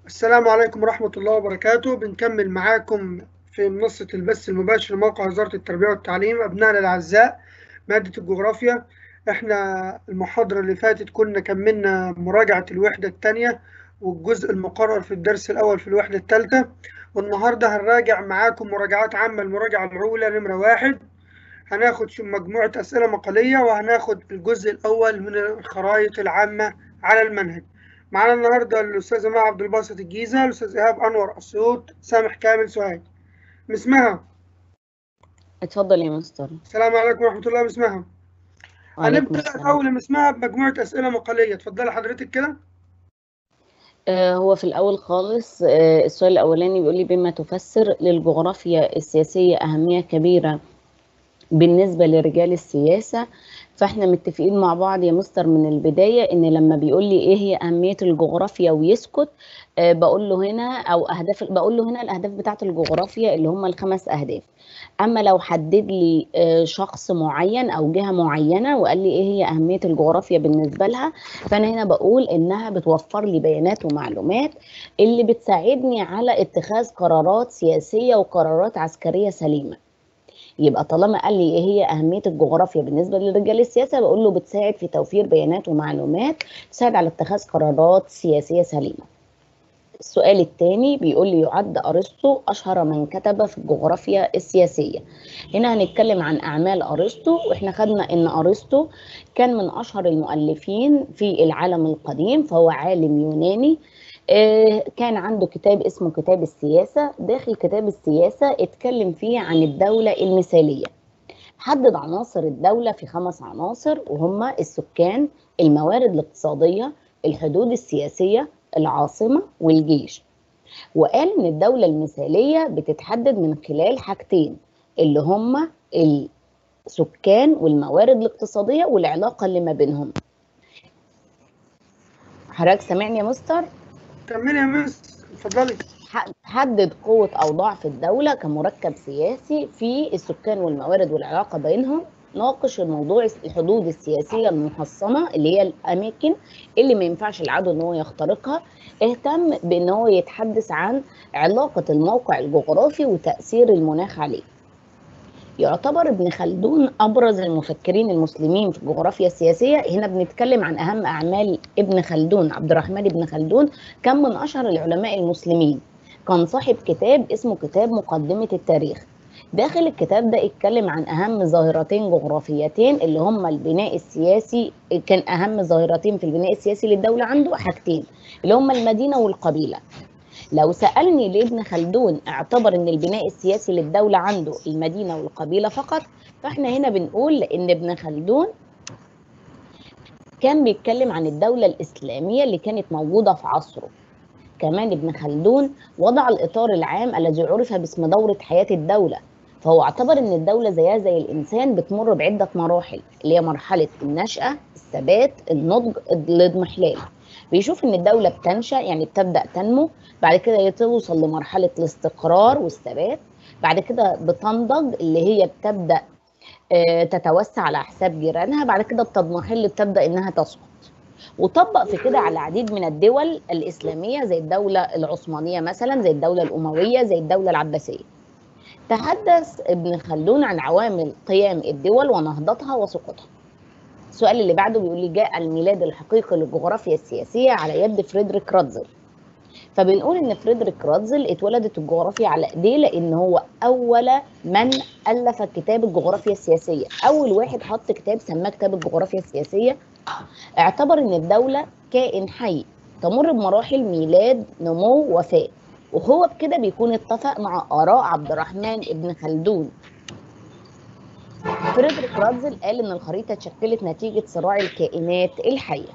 السلام عليكم ورحمة الله وبركاته بنكمل معاكم في منصة البث المباشر لموقع وزارة التربية والتعليم أبنائنا الأعزاء مادة الجغرافيا إحنا المحاضرة اللي فاتت كنا كملنا مراجعة الوحدة الثانية والجزء المقرر في الدرس الأول في الوحدة الثالثة والنهاردة هنراجع معاكم مراجعات عامة المراجعة الأولى نمرة واحد هناخد مجموعة أسئلة مقالية وهناخد الجزء الأول من الخرائط العامة على المنهج معانا النهارده الاستاذه مها عبد الباسط الجيزه الاستاذ ايهاب انور اسيوط سامح كامل سوهاج مسمها اتفضل يا مستر السلام عليكم ورحمه الله مسمها وعليكم هنبدا السلام. الاول مسمها بمجموعه اسئله مقاليه اتفضلي حضرتك كده آه، هو في الأول خالص آه، السؤال الأولاني بيقول لي بما تفسر للجغرافيا السياسية أهمية كبيرة بالنسبة لرجال السياسة فاحنا متفقين مع بعض يا مستر من البداية ان لما بيقول لي ايه هي أهمية الجغرافيا ويسكت آه، بقول له هنا او اهداف بقول له هنا الاهداف بتاعت الجغرافيا اللي هم الخمس اهداف اما لو حدد لي آه، شخص معين او جهة معينة وقال لي ايه هي أهمية الجغرافيا بالنسبة لها فانا هنا بقول انها بتوفر لي بيانات ومعلومات اللي بتساعدني على اتخاذ قرارات سياسية وقرارات عسكرية سليمة يبقى طالما قال لي ايه هي اهميه الجغرافيا بالنسبه لرجال السياسه بقول له بتساعد في توفير بيانات ومعلومات تساعد على اتخاذ قرارات سياسيه سليمه السؤال الثاني بيقول لي يعد ارسطو اشهر من كتب في الجغرافيا السياسيه هنا هنتكلم عن اعمال ارسطو واحنا خدنا ان ارسطو كان من اشهر المؤلفين في العالم القديم فهو عالم يوناني آه، كان عنده كتاب اسمه كتاب السياسة داخل كتاب السياسة اتكلم فيه عن الدولة المثالية حدد عناصر الدولة في خمس عناصر وهما السكان الموارد الاقتصادية الحدود السياسية العاصمة والجيش وقال ان الدولة المثالية بتتحدد من خلال حاجتين اللي هما السكان والموارد الاقتصادية والعلاقة اللي ما بينهم حضرتك سامعني يا مستر؟ كملي يا مس اتفضلي حدد قوة أو ضعف الدولة كمركب سياسي في السكان والموارد والعلاقة بينهم ناقش الموضوع الحدود السياسية المحصنة اللي هي الأماكن اللي ما ينفعش العدو إن هو يخترقها اهتم بإن هو يتحدث عن علاقة الموقع الجغرافي وتأثير المناخ عليه يعتبر ابن خلدون أبرز المفكرين المسلمين في الجغرافيا السياسية هنا بنتكلم عن أهم أعمال ابن خلدون عبد الرحمن ابن خلدون كان من أشهر العلماء المسلمين كان صاحب كتاب اسمه كتاب مقدمة التاريخ داخل الكتاب ده اتكلم عن أهم ظاهرتين جغرافيتين اللي هما البناء السياسي كان أهم ظاهرتين في البناء السياسي للدولة عنده حاجتين اللي هما المدينة والقبيلة لو سألني ليه ابن خلدون اعتبر ان البناء السياسي للدولة عنده المدينة والقبيلة فقط فاحنا هنا بنقول ان ابن خلدون كان بيتكلم عن الدولة الإسلامية اللي كانت موجودة في عصره كمان ابن خلدون وضع الإطار العام الذي عرف باسم دورة حياة الدولة فهو اعتبر ان الدولة زيها زي الإنسان بتمر بعدة مراحل اللي هي مرحلة النشأة الثبات النضج الاضمحلال بيشوف ان الدولة بتنشأ يعني بتبدأ تنمو بعد كده توصل لمرحلة الاستقرار والثبات بعد كده بتنضج اللي هي بتبدأ آه، تتوسع على حساب جيرانها بعد كده بتضمحل بتبدأ انها تسقط وطبق في كده على العديد من الدول الإسلامية زي الدولة العثمانية مثلا زي الدولة الأموية زي الدولة العباسية تحدث ابن خلدون عن عوامل قيام الدول ونهضتها وسقوطها السؤال اللي بعده بيقول لي جاء الميلاد الحقيقي للجغرافيا السياسية على يد فريدريك راتزل فبنقول ان فريدريك راتزل اتولدت الجغرافيا على ايديه لان هو اول من الف كتاب الجغرافيا السياسيه اول واحد حط كتاب سماه كتاب الجغرافيا السياسيه اعتبر ان الدوله كائن حي تمر بمراحل ميلاد نمو وفاه وهو بكده بيكون اتفق مع اراء عبد الرحمن ابن خلدون فريدريك راتزل قال ان الخريطه اتشكلت نتيجه صراع الكائنات الحيه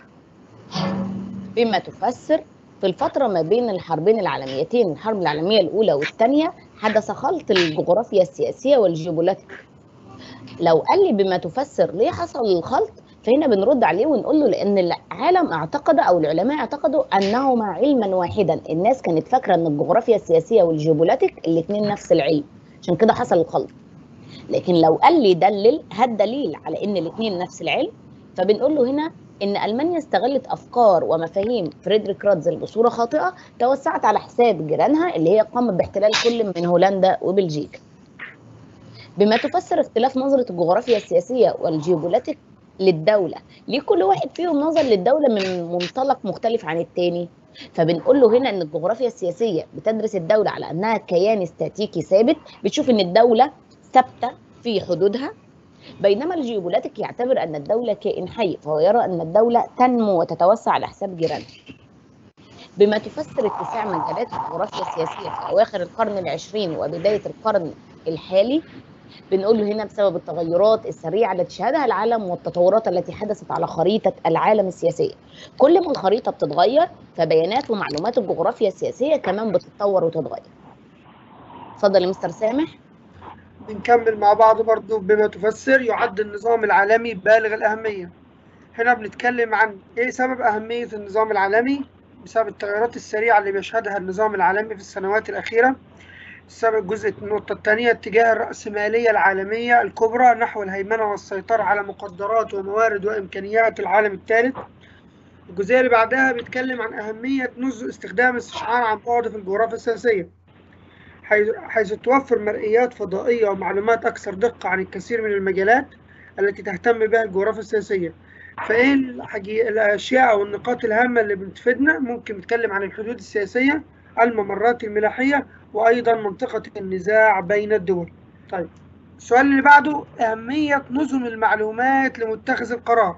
بما تفسر في الفترة ما بين الحربين العالميتين الحرب العالمية الأولى والثانية حدث خلط الجغرافيا السياسية والجيوبوليتيك لو قال لي بما تفسر ليه حصل الخلط فهنا بنرد عليه ونقول له لأن العالم اعتقد أو العلماء اعتقدوا أنهما علما واحدا الناس كانت فاكرة أن الجغرافيا السياسية والجيوبوليتيك الاثنين نفس العلم عشان كده حصل الخلط لكن لو قال لي دلل هات دليل على ان الاثنين نفس العلم فبنقول له هنا ان المانيا استغلت افكار ومفاهيم فريدريك راتزل بصوره خاطئه توسعت على حساب جيرانها اللي هي قامت باحتلال كل من هولندا وبلجيكا بما تفسر اختلاف نظره الجغرافيا السياسيه والجيوبوليتيك للدوله ليه كل واحد فيهم نظر للدوله من منطلق مختلف عن التاني فبنقول له هنا ان الجغرافيا السياسيه بتدرس الدوله على انها كيان استاتيكي ثابت بتشوف ان الدوله ثابته في حدودها بينما الجيوبوليتيك يعتبر ان الدوله كائن حي فهو يرى ان الدوله تنمو وتتوسع على حساب جيرانها بما تفسر اتساع مجالات الجغرافيا السياسيه في اواخر القرن العشرين وبدايه القرن الحالي بنقول له هنا بسبب التغيرات السريعه التي شهدها العالم والتطورات التي حدثت على خريطه العالم السياسيه كل ما الخريطه بتتغير فبيانات ومعلومات الجغرافيا السياسيه كمان بتتطور وتتغير اتفضل يا مستر سامح بنكمل مع بعض برضو بما تفسر يعد النظام العالمي بالغ الأهمية هنا بنتكلم عن إيه سبب أهمية النظام العالمي بسبب التغيرات السريعة اللي بيشهدها النظام العالمي في السنوات الأخيرة السبب الجزء النقطة الثانية اتجاه الرأسمالية العالمية الكبرى نحو الهيمنة والسيطرة على مقدرات وموارد وإمكانيات العالم الثالث الجزئية اللي بعدها بيتكلم عن أهمية نظم استخدام استشعار عن بعد في الجغرافيا السياسية حيث توفر مرئيات فضائية ومعلومات أكثر دقة عن الكثير من المجالات التي تهتم بها الجغرافيا السياسية فإيه الحقيقة الأشياء أو النقاط الهامة اللي بتفيدنا ممكن نتكلم عن الحدود السياسية الممرات الملاحية وأيضا منطقة النزاع بين الدول طيب السؤال اللي بعده أهمية نظم المعلومات لمتخذ القرار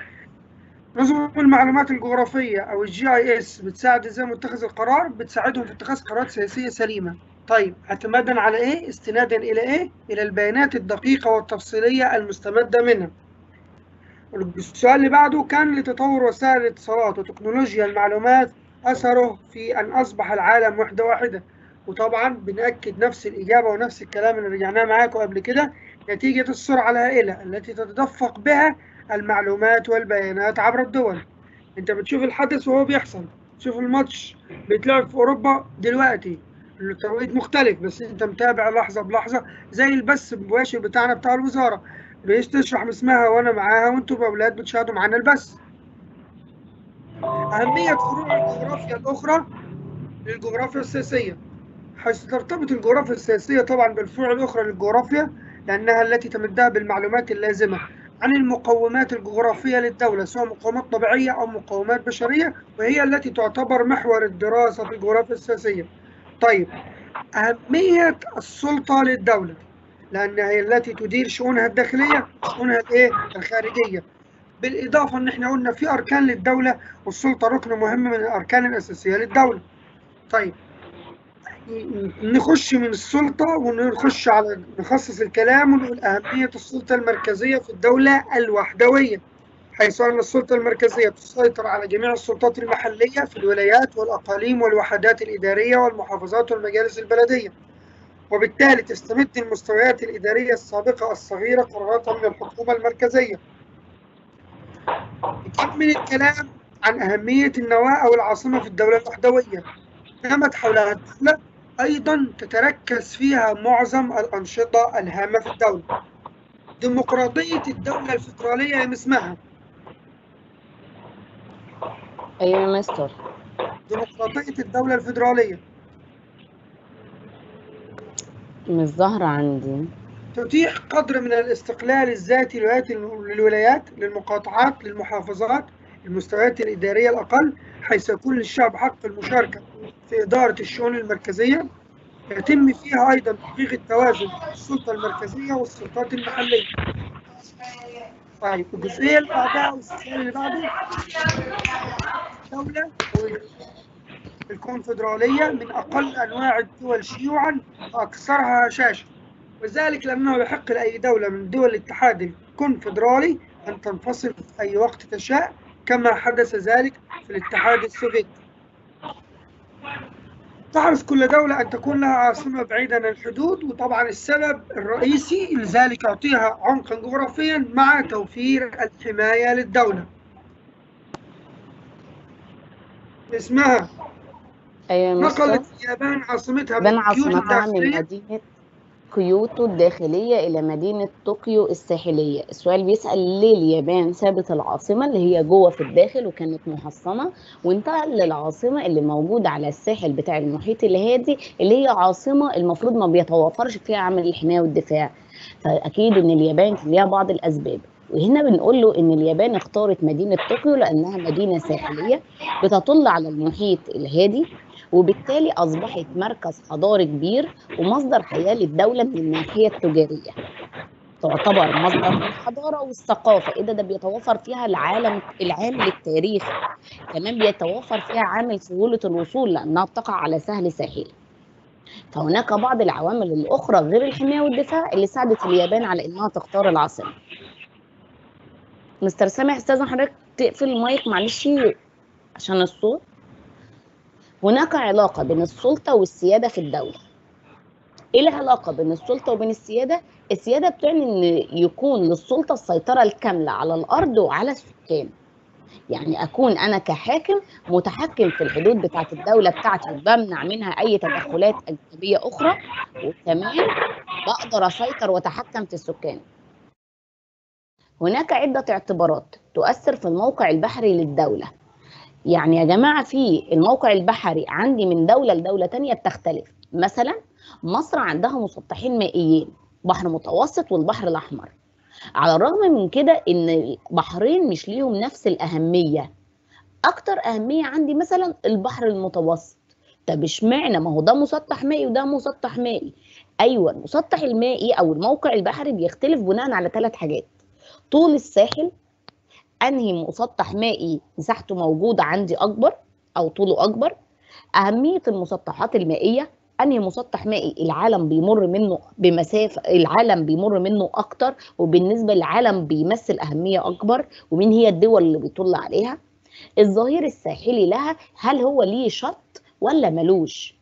نظم المعلومات الجغرافية أو الجي اي اس بتساعد ازاي متخذ القرار بتساعدهم في اتخاذ قرارات سياسية سليمة طيب اعتمادا على ايه استنادا الى ايه الى البيانات الدقيقة والتفصيلية المستمدة منها السؤال اللي بعده كان لتطور وسائل الاتصالات وتكنولوجيا المعلومات أثره في أن أصبح العالم وحدة واحدة وطبعا بنأكد نفس الإجابة ونفس الكلام اللي رجعناه معاكم قبل كده نتيجة السرعة الهائلة التي تتدفق بها المعلومات والبيانات عبر الدول انت بتشوف الحدث وهو بيحصل تشوف الماتش بيتلعب في أوروبا دلوقتي التوقيت مختلف بس انت متابع لحظة بلحظة زي البث المباشر بتاعنا بتاع الوزارة بيش تشرح اسمها وانا معاها وانتم باولاد بتشاهدوا معانا البث أهمية فروع الجغرافيا الأخرى للجغرافيا السياسية حيث ترتبط الجغرافيا السياسية طبعا بالفروع الأخرى للجغرافيا لأنها التي تمدها بالمعلومات اللازمة عن المقومات الجغرافية للدولة سواء مقومات طبيعية أو مقومات بشرية وهي التي تعتبر محور الدراسة في الجغرافيا السياسية طيب أهمية السلطة للدولة لأنها هي التي تدير شؤونها الداخلية شؤونها الإيه؟ الخارجية بالإضافة إن إحنا قلنا في أركان للدولة والسلطة ركن مهم من الأركان الأساسية للدولة طيب نخش من السلطة ونخش على نخصص الكلام ونقول أهمية السلطة المركزية في الدولة الوحدوية حيث أن السلطة المركزية تسيطر على جميع السلطات المحلية في الولايات والأقاليم والوحدات الإدارية والمحافظات والمجالس البلدية وبالتالي تستمد المستويات الإدارية السابقة الصغيرة قراراتها من الحكومة المركزية نكمل الكلام عن أهمية النواة أو العاصمة في الدولة الوحدوية نمت حولها الدولة أيضا تتركز فيها معظم الأنشطة الهامة في الدولة ديمقراطية الدولة الفيدرالية من اسمها ايوه يا مستر ديمقراطية الدولة الفيدرالية مش ظاهرة عندي تتيح قدر من الاستقلال الذاتي للولايات للولايات للمقاطعات للمحافظات المستويات الإدارية الأقل حيث يكون للشعب حق المشاركة في إدارة الشؤون المركزية يتم فيها أيضا تحقيق التوازن بين السلطة المركزية والسلطات المحلية. طيب الجزئية اللي بعدها والسؤال اللي بعده الدولة الكونفدرالية من أقل أنواع الدول شيوعا وأكثرها هشاشة وذلك لأنه يحق لأي دولة من دول الاتحاد الكونفدرالي أن تنفصل في أي وقت تشاء كما حدث ذلك في الاتحاد السوفيتي تحرص كل دولة أن تكون لها عاصمة بعيدة عن الحدود وطبعا السبب الرئيسي لذلك يعطيها عمقا جغرافيا مع توفير الحماية للدولة اسمها ايوه يا مستر نقلت اليابان عاصمتها بين من كيوتو عاصمتها من الداخلية مدينة كيوتو الداخلية إلى مدينة طوكيو الساحلية السؤال بيسأل ليه اليابان سابت العاصمة اللي هي جوه في الداخل وكانت محصنة وانتقل للعاصمة اللي موجودة على الساحل بتاع المحيط الهادي اللي هي عاصمة المفروض ما بيتوفرش فيها عمل الحماية والدفاع فأكيد إن اليابان كان ليها بعض الأسباب وهنا بنقول له ان اليابان اختارت مدينه طوكيو لانها مدينه ساحليه بتطل على المحيط الهادي وبالتالي اصبحت مركز حضاري كبير ومصدر حياه للدوله من الناحيه التجاريه تعتبر مصدر الحضاره والثقافه ايه ده ده بيتوفر فيها العالم العامل التاريخي كمان بيتوفر فيها عامل سهوله الوصول لانها بتقع على سهل ساحلي فهناك بعض العوامل الاخرى غير الحمايه والدفاع اللي ساعدت اليابان على انها تختار العاصمه مستر سامح استاذن حضرتك تقفل المايك معلش عشان الصوت هناك علاقه بين السلطه والسياده في الدوله ايه العلاقه بين السلطه وبين السياده السياده بتعني ان يكون للسلطه السيطره الكامله على الارض وعلى السكان يعني اكون انا كحاكم متحكم في الحدود بتاعه الدوله بتاعتي وبمنع منها اي تدخلات اجنبيه اخرى وكمان بقدر اسيطر واتحكم في السكان هناك عدة اعتبارات تؤثر في الموقع البحري للدولة يعني يا جماعة في الموقع البحري عندي من دولة لدولة تانية بتختلف مثلا مصر عندها مسطحين مائيين بحر متوسط والبحر الأحمر على الرغم من كده إن البحرين مش ليهم نفس الأهمية أكتر أهمية عندي مثلا البحر المتوسط طب اشمعنى ما هو ده مسطح مائي وده مسطح مائي ايوه المسطح المائي او الموقع البحري بيختلف بناء على ثلاث حاجات طول الساحل انهي مسطح مائي مساحته موجوده عندي اكبر او طوله اكبر اهميه المسطحات المائيه انهي مسطح مائي العالم بيمر منه بمسافه العالم بيمر منه اكتر وبالنسبه للعالم بيمثل اهميه اكبر ومين هي الدول اللي بيطل عليها الظهير الساحلي لها هل هو ليه شط ولا ملوش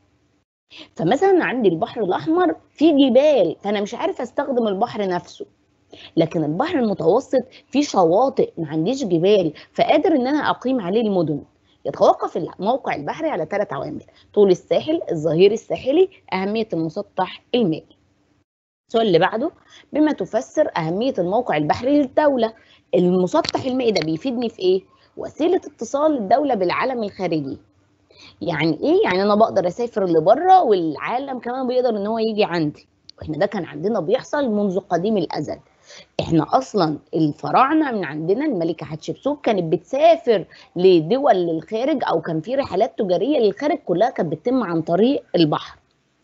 فمثلا عندي البحر الاحمر فيه جبال فانا مش عارف استخدم البحر نفسه لكن البحر المتوسط فيه شواطئ ما عنديش جبال فقادر ان انا اقيم عليه المدن يتوقف الموقع البحري على ثلاث عوامل طول الساحل الظهير الساحلي اهميه المسطح المائي السؤال اللي بعده بما تفسر اهميه الموقع البحري للدوله المسطح المائي ده بيفيدني في ايه وسيله اتصال الدوله بالعالم الخارجي يعني ايه يعني انا بقدر اسافر لبره والعالم كمان بيقدر ان هو يجي عندي واحنا ده كان عندنا بيحصل منذ قديم الازل احنا اصلا الفراعنه من عندنا الملكه حتشبسوت كانت بتسافر لدول للخارج او كان في رحلات تجاريه للخارج كلها كانت بتتم عن طريق البحر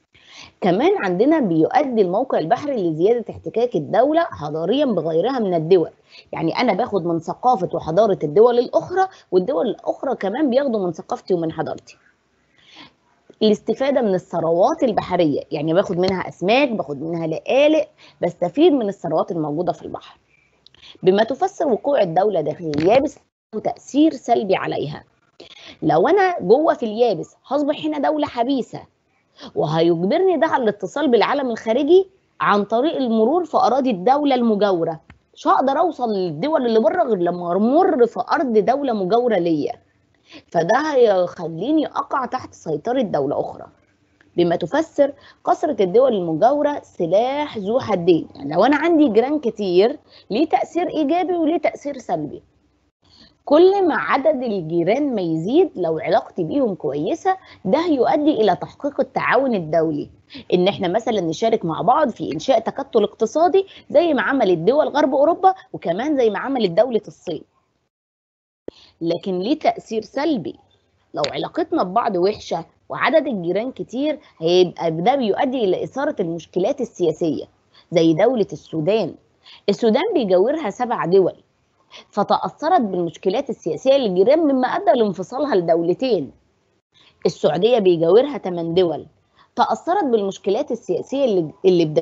كمان عندنا بيؤدي الموقع البحري لزياده احتكاك الدوله حضاريا بغيرها من الدول يعني انا باخد من ثقافه وحضاره الدول الاخرى والدول الاخرى كمان بياخدوا من ثقافتي ومن حضارتي الاستفاده من الثروات البحريه يعني باخد منها اسماك باخد منها لقالق بستفيد من الثروات الموجوده في البحر بما تفسر وقوع الدوله داخل اليابس تاثير سلبي عليها لو انا جوه في اليابس هصبح هنا دوله حبيسه وهيجبرني ده على الاتصال بالعالم الخارجي عن طريق المرور في اراضي الدوله المجاوره مش هقدر اوصل للدول اللي بره غير لما امر في ارض دوله مجاوره ليا فده هيخليني اقع تحت سيطره دوله اخرى بما تفسر كثره الدول المجاوره سلاح ذو حدين يعني لو انا عندي جيران كتير ليه تاثير ايجابي وليه تاثير سلبي كل ما عدد الجيران ما يزيد لو علاقتي بيهم كويسة ده هيؤدي إلى تحقيق التعاون الدولي إن إحنا مثلا نشارك مع بعض في إنشاء تكتل اقتصادي زي ما عملت دول غرب أوروبا وكمان زي ما عملت دولة الصين لكن ليه تأثير سلبي لو علاقتنا ببعض وحشة وعدد الجيران كتير هيبقى ده بيؤدي إلى إثارة المشكلات السياسية زي دولة السودان السودان بيجاورها سبع دول فتأثرت بالمشكلات السياسية للجيران مما أدى لانفصالها لدولتين السعودية بيجاورها 8 دول تأثرت بالمشكلات السياسية اللي, اللي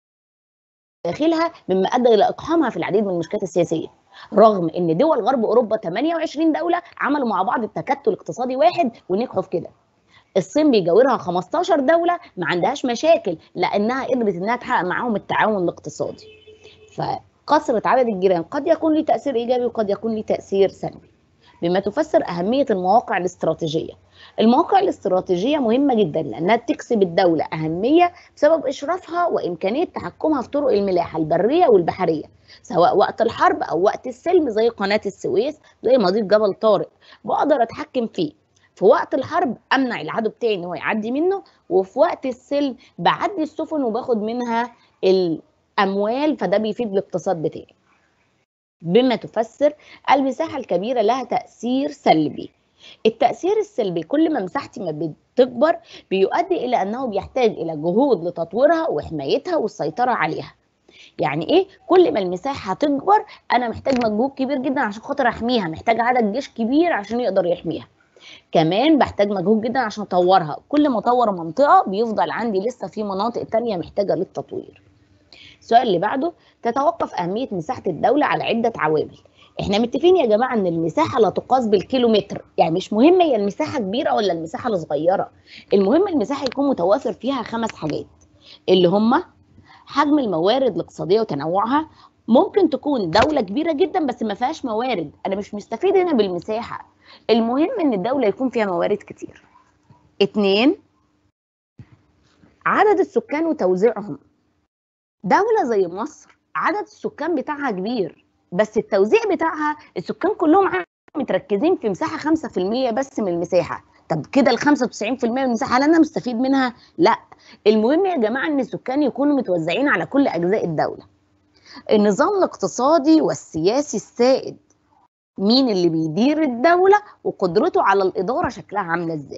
بداخلها مما أدى إلى إقحامها في العديد من المشكلات السياسية رغم ان دول غرب اوروبا 28 دوله عملوا مع بعض التكتل اقتصادي واحد ونجحوا في كده الصين بيجاورها 15 دوله ما عندهاش مشاكل لانها قدرت انها تحقق معاهم التعاون الاقتصادي ف كثرة عدد الجيران قد يكون ليه تأثير إيجابي وقد يكون ليه تأثير سلبي بما تفسر أهمية المواقع الاستراتيجية المواقع الاستراتيجية مهمة جدا لأنها تكسب الدولة أهمية بسبب إشرافها وإمكانية تحكمها في طرق الملاحة البرية والبحرية سواء وقت الحرب أو وقت السلم زي قناة السويس زي مضيق جبل طارق بقدر أتحكم فيه في وقت الحرب امنع العدو بتاعي ان هو يعدي منه وفي وقت السلم بعدي السفن وباخد منها الاموال فده بيفيد الاقتصاد بتاعي بما تفسر المساحه الكبيره لها تاثير سلبي التاثير السلبي كل ما مساحتي ما بتكبر بيؤدي الى انه بيحتاج الى جهود لتطويرها وحمايتها والسيطره عليها يعني ايه كل ما المساحه تكبر انا محتاج مجهود كبير جدا عشان خاطر احميها محتاج عدد جيش كبير عشان يقدر يحميها كمان بحتاج مجهود جدا عشان اطورها كل ما اطور منطقه بيفضل عندي لسه في مناطق تانية محتاجه للتطوير السؤال اللي بعده تتوقف اهميه مساحه الدوله على عده عوامل احنا متفقين يا جماعه ان المساحه لا تقاس بالكيلومتر يعني مش مهم هي المساحه كبيره ولا المساحه الصغيره المهم المساحه يكون متوافر فيها خمس حاجات اللي هم حجم الموارد الاقتصاديه وتنوعها ممكن تكون دوله كبيره جدا بس ما فيهاش موارد انا مش مستفيد هنا بالمساحه المهم ان الدولة يكون فيها موارد كتير اتنين عدد السكان وتوزيعهم دولة زي مصر عدد السكان بتاعها كبير بس التوزيع بتاعها السكان كلهم متركزين في مساحة 5% بس من المساحة طب كده ال 95% من المساحة هل انا مستفيد منها؟ لا المهم يا جماعة ان السكان يكونوا متوزعين على كل اجزاء الدولة النظام الاقتصادي والسياسي السائد مين اللي بيدير الدولة وقدرته على الإدارة شكلها عاملة إزاي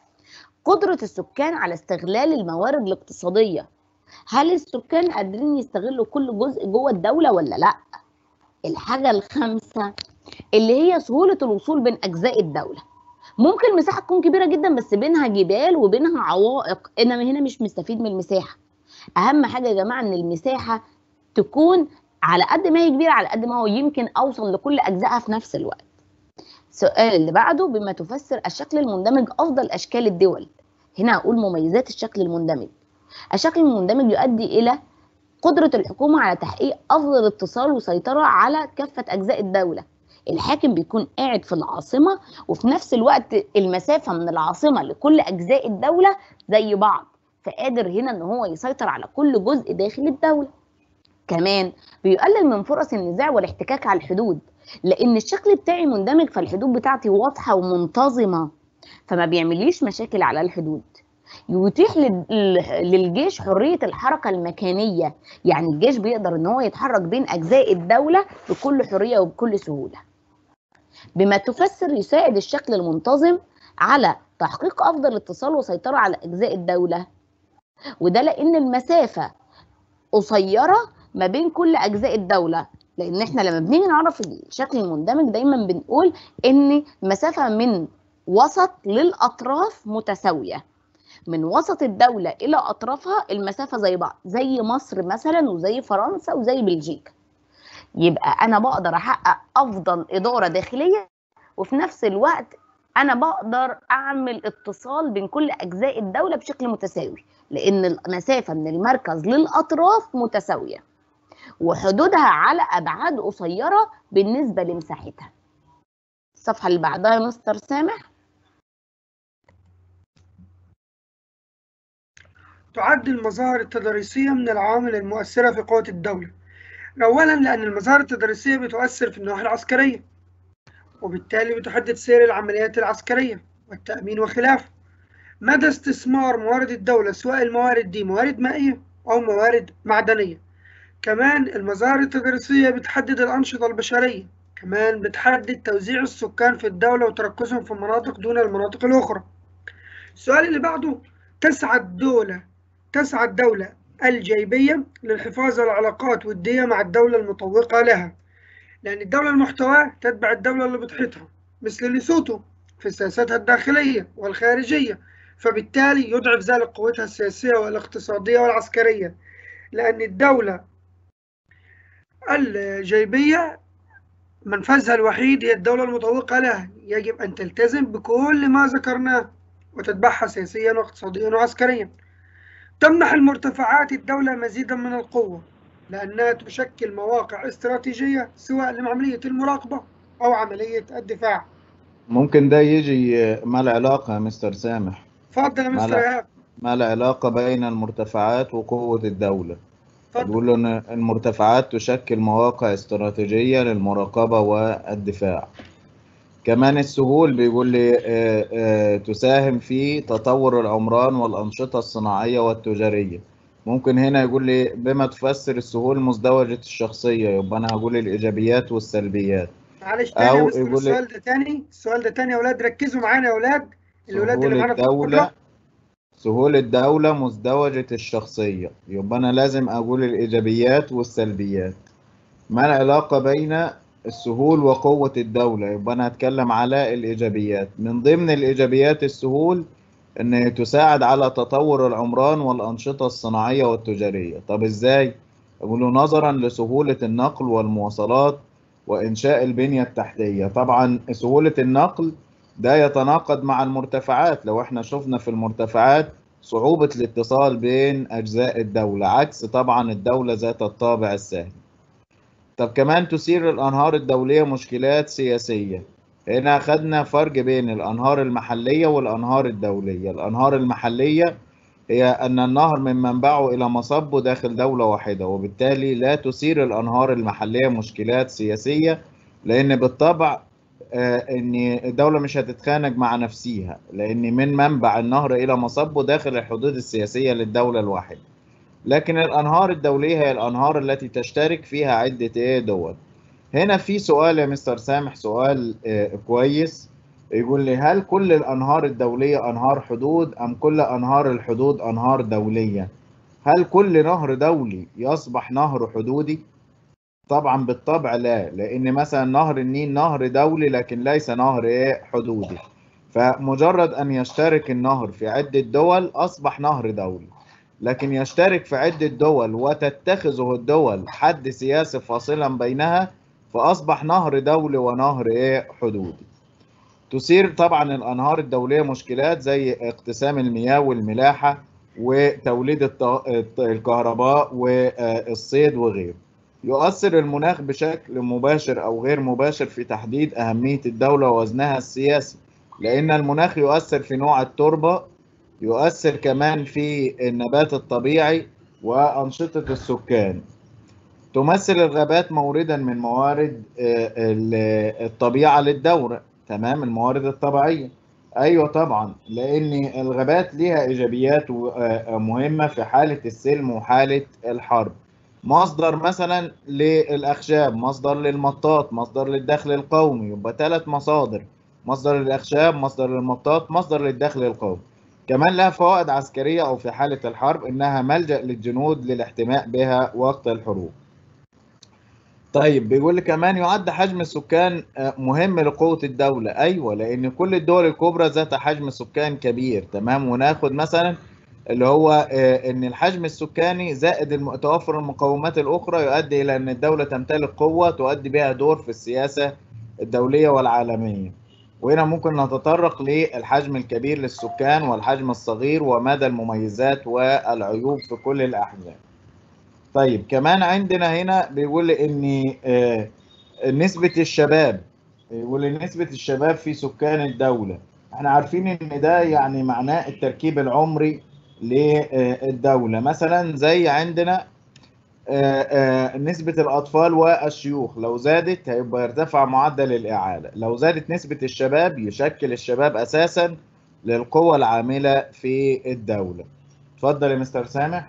قدرة السكان على استغلال الموارد الاقتصادية هل السكان قادرين يستغلوا كل جزء جوه الدولة ولا لأ الحاجة الخامسة اللي هي سهولة الوصول بين أجزاء الدولة ممكن المساحة تكون كبيرة جدا بس بينها جبال وبينها عوائق إنما هنا مش مستفيد من المساحة أهم حاجة يا جماعة إن المساحة تكون على قد ما هي كبيرة على قد ما هو يمكن أوصل لكل أجزائها في نفس الوقت السؤال اللي بعده بما تفسر الشكل المندمج أفضل أشكال الدول هنا أقول مميزات الشكل المندمج الشكل المندمج يؤدي إلى قدرة الحكومة على تحقيق أفضل اتصال وسيطرة على كافة أجزاء الدولة الحاكم بيكون قاعد في العاصمة وفي نفس الوقت المسافة من العاصمة لكل أجزاء الدولة زي بعض فقادر هنا إن هو يسيطر على كل جزء داخل الدولة كمان بيقلل من فرص النزاع والاحتكاك على الحدود لان الشكل بتاعي مندمج فالحدود بتاعتي واضحه ومنتظمه فما بيعمليش مشاكل على الحدود يتيح للجيش حريه الحركه المكانيه يعني الجيش بيقدر ان هو يتحرك بين اجزاء الدوله بكل حريه وبكل سهوله بما تفسر يساعد الشكل المنتظم على تحقيق افضل اتصال وسيطره على اجزاء الدوله وده لان المسافه قصيره ما بين كل اجزاء الدوله لان احنا لما بنيجي نعرف الشكل المندمج دايما بنقول ان مسافه من وسط للاطراف متساويه من وسط الدوله الى اطرافها المسافه زي بعض زي مصر مثلا وزي فرنسا وزي بلجيكا يبقى انا بقدر احقق افضل اداره داخليه وفي نفس الوقت انا بقدر اعمل اتصال بين كل اجزاء الدوله بشكل متساوي لان المسافه من المركز للاطراف متساويه وحدودها على ابعاد قصيره بالنسبه لمساحتها الصفحه اللي بعدها يا مستر سامح تعد المظاهر التضاريسية من العوامل المؤثرة في قوة الدولة أولا لأن المظاهر التضاريسية بتؤثر في النواحي العسكرية وبالتالي بتحدد سير العمليات العسكرية والتأمين وخلافه مدى استثمار موارد الدولة سواء الموارد دي موارد مائية أو موارد معدنية كمان المظاهر التدريسية بتحدد الأنشطة البشرية كمان بتحدد توزيع السكان في الدولة وتركزهم في مناطق دون المناطق الأخرى السؤال اللي بعده تسعى الدولة تسعى الدولة الجيبية للحفاظ على العلاقات ودية مع الدولة المطوقة لها لأن الدولة المحتواة تتبع الدولة اللي بتحيطها مثل ليسوتو في سياستها الداخلية والخارجية فبالتالي يضعف ذلك قوتها السياسية والاقتصادية والعسكرية لأن الدولة الجيبية منفذها الوحيد هي الدولة المطوقة لها يجب أن تلتزم بكل ما ذكرناه وتتبعها سياسيا واقتصاديا وعسكريا تمنح المرتفعات الدولة مزيدا من القوة لأنها تشكل مواقع استراتيجية سواء لعملية المراقبة أو عملية الدفاع ممكن ده يجي ما العلاقة يا مستر سامح اتفضل يا ما مستر لا- ايهاب ما العلاقة بين المرتفعات وقوة الدولة اتفضل بيقول له إن المرتفعات تشكل مواقع استراتيجية للمراقبة والدفاع كمان السهول بيقول لي آه، آه، تساهم في تطور العمران والأنشطة الصناعية والتجارية ممكن هنا يقول لي بما تفسر السهول مزدوجة الشخصية يبقى أنا هقول الإيجابيات والسلبيات معلش تاني يا أو مستر يقول لي- السؤال ده تاني السؤال ده تاني يا اولاد ركزوا معانا يا اولاد الاولاد اللي سهول معانا في الدولة المحاضرة سهول الدولة مزدوجة الشخصية يبقى أنا لازم أقول الإيجابيات والسلبيات ما العلاقة بين السهول وقوة الدولة يبقى أنا هتكلم على الإيجابيات من ضمن الإيجابيات السهول إن تساعد على تطور العمران والأنشطة الصناعية والتجارية طب إزاي؟ أقوله نظرا لسهولة النقل والمواصلات وإنشاء البنية التحتية طبعا سهولة النقل ده يتناقض مع المرتفعات لو احنا شفنا في المرتفعات صعوبة الاتصال بين أجزاء الدولة عكس طبعا الدولة ذات الطابع السهل طب كمان تثير الأنهار الدولية مشكلات سياسية هنا أخدنا فرق بين الأنهار المحلية والأنهار الدولية الأنهار المحلية هي أن النهر من منبعه إلى مصبه داخل دولة واحدة وبالتالي لا تثير الأنهار المحلية مشكلات سياسية لأن بالطبع آه، ان الدوله مش هتتخانق مع نفسيها لان من منبع النهر الى مصبه داخل الحدود السياسيه للدوله الواحده لكن الانهار الدوليه هي الانهار التي تشترك فيها عده ايه دول هنا في سؤال يا مستر سامح سؤال آه، كويس يقول لي هل كل الانهار الدوليه انهار حدود ام كل انهار الحدود انهار دوليه هل كل نهر دولي يصبح نهر حدودي طبعا بالطبع لا لان مثلا نهر النيل نهر دولي لكن ليس نهر ايه حدودي فمجرد ان يشترك النهر في عدة دول اصبح نهر دولي لكن يشترك في عدة دول وتتخذه الدول حد سياسي فاصلا بينها فاصبح نهر دولي ونهر ايه حدودي تثير طبعا الانهار الدولية مشكلات زي اقتسام المياه والملاحة وتوليد الط- الط- الكهرباء والصيد وغيره يؤثر المناخ بشكل مباشر أو غير مباشر في تحديد أهمية الدولة ووزنها السياسي لأن المناخ يؤثر في نوع التربة يؤثر كمان في النبات الطبيعي وأنشطة السكان تمثل الغابات موردا من موارد آه، ال- الطبيعة للدولة تمام الموارد الطبيعية أيوة طبعا لأن الغابات ليها إيجابيات و- آه، مهمة في حالة السلم وحالة الحرب مصدر مثلا للأخشاب مصدر للمطاط مصدر للدخل القومي يبقى ثلاث مصادر مصدر للأخشاب مصدر للمطاط مصدر للدخل القومي كمان لها فوائد عسكرية أو في حالة الحرب إنها ملجأ للجنود للاحتماء بها وقت الحروب طيب بيقول لي كمان يعد حجم السكان آه، مهم لقوة الدولة أيوة لأن كل الدول الكبرى ذات حجم سكان كبير تمام وناخد مثلا اللي هو آه، ان الحجم السكاني زائد الم- توفر المقومات الاخرى يؤدي الى ان الدوله تمتلك قوه تؤدي بها دور في السياسه الدوليه والعالميه وهنا ممكن نتطرق للحجم الكبير للسكان والحجم الصغير ومدى المميزات والعيوب في كل الاحجام طيب كمان عندنا هنا بيقول لي ان آه، نسبه الشباب يقول لي نسبه الشباب في سكان الدوله احنا عارفين ان ده يعني معناه التركيب العمري للدولة مثلا زي عندنا آه، آه، نسبة الأطفال والشيوخ لو زادت هيبقى يرتفع معدل الإعالة لو زادت نسبة الشباب يشكل الشباب أساسا للقوة العاملة في الدولة اتفضل يا مستر سامح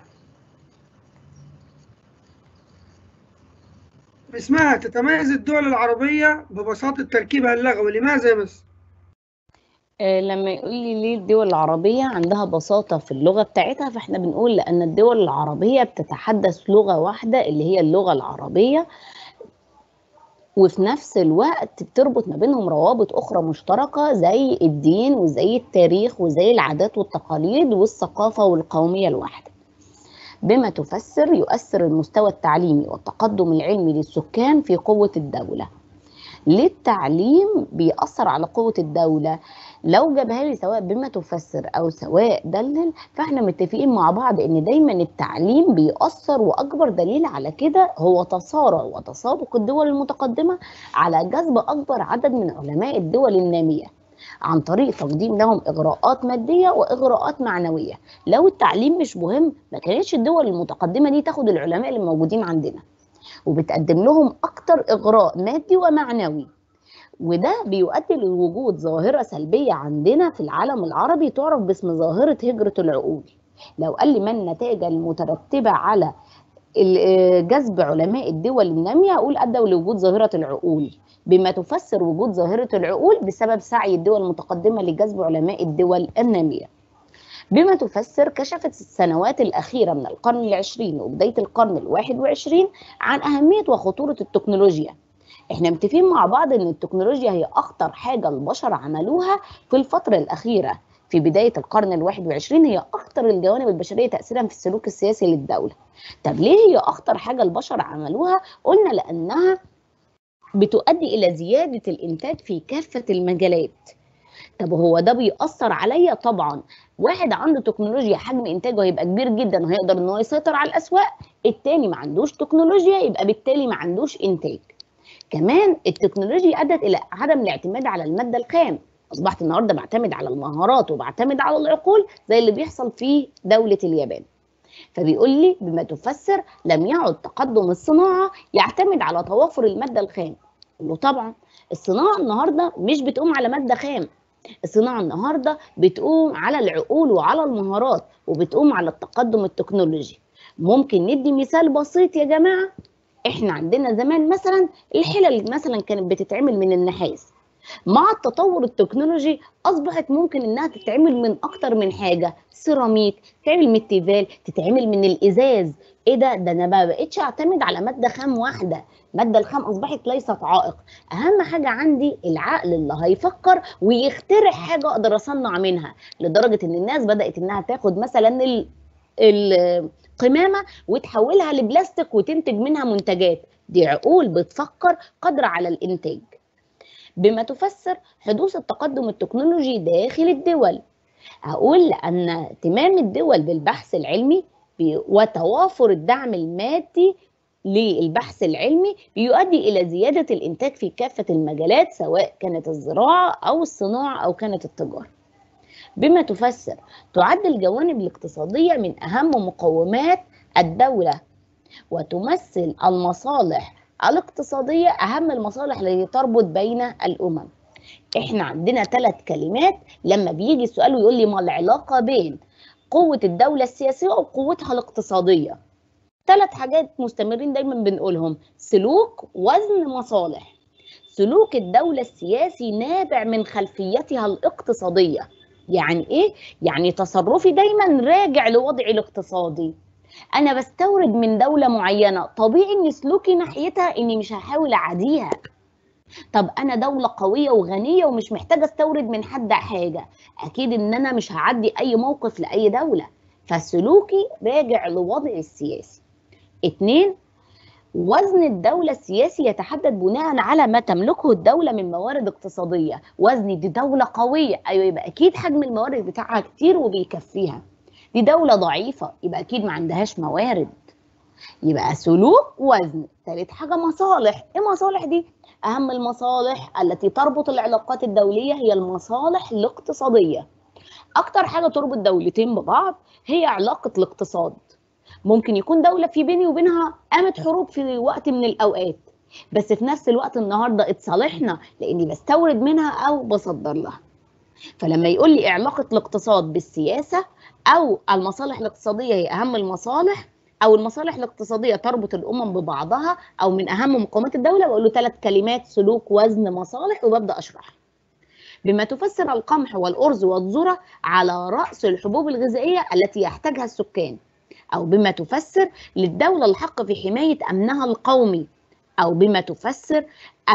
اسمها تتميز الدول العربية ببساطة تركيبها اللغوي لماذا يا مس؟ آه، لما يقول لي ليه الدول العربية عندها بساطة في اللغة بتاعتها فاحنا بنقول لأن الدول العربية بتتحدث لغة واحدة اللي هي اللغة العربية وفي نفس الوقت بتربط ما بينهم روابط أخرى مشتركة زي الدين وزي التاريخ وزي العادات والتقاليد والثقافة والقومية الواحدة بما تفسر يؤثر المستوى التعليمي والتقدم العلمي للسكان في قوة الدولة ليه التعليم بيأثر على قوة الدولة؟ لو جابها لي سواء بما تفسر او سواء دلل فاحنا متفقين مع بعض ان دايما التعليم بيأثر واكبر دليل على كده هو تسارع وتسابق الدول المتقدمه على جذب اكبر عدد من علماء الدول الناميه عن طريق تقديم لهم اغراءات ماديه واغراءات معنويه لو التعليم مش مهم ما كانتش الدول المتقدمه دي تاخد العلماء اللي موجودين عندنا وبتقدم لهم اكتر اغراء مادي ومعنوي وده بيؤدي لوجود ظاهره سلبيه عندنا في العالم العربي تعرف باسم ظاهره هجره العقول لو قال لي ما النتائج المترتبه على جذب علماء الدول الناميه اقول ادى لوجود ظاهره العقول بما تفسر وجود ظاهره العقول بسبب سعي الدول المتقدمه لجذب علماء الدول الناميه بما تفسر كشفت السنوات الأخيرة من القرن العشرين وبداية القرن الواحد وعشرين عن أهمية وخطورة التكنولوجيا احنا متفقين مع بعض ان التكنولوجيا هي اخطر حاجة البشر عملوها في الفترة الأخيرة في بداية القرن الواحد وعشرين هي أخطر الجوانب البشرية تأثيرا في السلوك السياسي للدولة طب ليه هي أخطر حاجة البشر عملوها؟ قلنا لأنها بتؤدي إلى زيادة الإنتاج في كافة المجالات طب هو ده بيأثر عليا طبعا واحد عنده تكنولوجيا حجم انتاجه هيبقى كبير جدا وهيقدر ان هو يسيطر على الاسواق التاني ما عندوش تكنولوجيا يبقى بالتالي ما عندوش انتاج كمان التكنولوجيا ادت الى عدم الاعتماد على الماده الخام اصبحت النهارده بعتمد على المهارات وبعتمد على العقول زي اللي بيحصل في دوله اليابان فبيقول لي بما تفسر لم يعد تقدم الصناعه يعتمد على توافر الماده الخام له طبعا الصناعه النهارده مش بتقوم على ماده خام الصناعه النهارده بتقوم على العقول وعلى المهارات وبتقوم على التقدم التكنولوجي ممكن ندي مثال بسيط يا جماعه احنا عندنا زمان مثلا الحلل مثلا كانت بتتعمل من النحاس مع التطور التكنولوجي اصبحت ممكن انها تتعمل من اكتر من حاجه سيراميك تتعمل من التيفال تتعمل من الازاز ايه ده ده انا ما بقتش اعتمد على ماده خام واحده الماده الخام اصبحت ليست عائق اهم حاجه عندي العقل اللي هيفكر ويخترع حاجه اقدر اصنع منها لدرجه ان الناس بدات انها تاخد مثلا ال القمامه وتحولها لبلاستيك وتنتج منها منتجات دي عقول بتفكر قادره على الانتاج بما تفسر حدوث التقدم التكنولوجي داخل الدول هقول لان اهتمام الدول بالبحث العلمي وتوافر الدعم المادي للبحث العلمي بيؤدي إلى زيادة الإنتاج في كافة المجالات سواء كانت الزراعة أو الصناعة أو كانت التجارة بما تفسر تعد الجوانب الاقتصادية من أهم مقومات الدولة وتمثل المصالح الاقتصادية أهم المصالح التي تربط بين الأمم إحنا عندنا ثلاث كلمات لما بيجي السؤال ويقول لي ما العلاقة بين قوة الدولة السياسية وقوتها الاقتصادية ثلاث حاجات مستمرين دايما بنقولهم سلوك وزن مصالح سلوك الدولة السياسي نابع من خلفيتها الاقتصادية يعني ايه؟ يعني تصرفي دايما راجع لوضعي الاقتصادي انا بستورد من دولة معينة طبيعي ان سلوكي ناحيتها اني مش هحاول اعاديها طب انا دولة قوية وغنية ومش محتاجة استورد من حد حاجة اكيد ان انا مش هعدي اي موقف لاي دولة فسلوكي راجع لوضعي السياسي اتنين وزن الدولة السياسي يتحدد بناء على ما تملكه الدولة من موارد اقتصادية وزن دي دولة قوية أيوة يبقى أكيد حجم الموارد بتاعها كتير وبيكفيها دي دولة ضعيفة يبقى أكيد ما عندهاش موارد يبقى سلوك وزن ثالث حاجة مصالح إيه مصالح دي؟ أهم المصالح التي تربط العلاقات الدولية هي المصالح الاقتصادية أكتر حاجة تربط دولتين ببعض هي علاقة الاقتصاد ممكن يكون دولة في بيني وبينها قامت حروب في وقت من الأوقات بس في نفس الوقت النهاردة اتصالحنا لأني بستورد منها أو بصدر لها فلما يقول لي علاقة الاقتصاد بالسياسة أو المصالح الاقتصادية هي أهم المصالح أو المصالح الاقتصادية تربط الأمم ببعضها أو من أهم مقومات الدولة بقول له ثلاث كلمات سلوك وزن مصالح وببدأ أشرح بما تفسر القمح والأرز والذرة على رأس الحبوب الغذائية التي يحتاجها السكان أو بما تفسر للدولة الحق في حماية أمنها القومي أو بما تفسر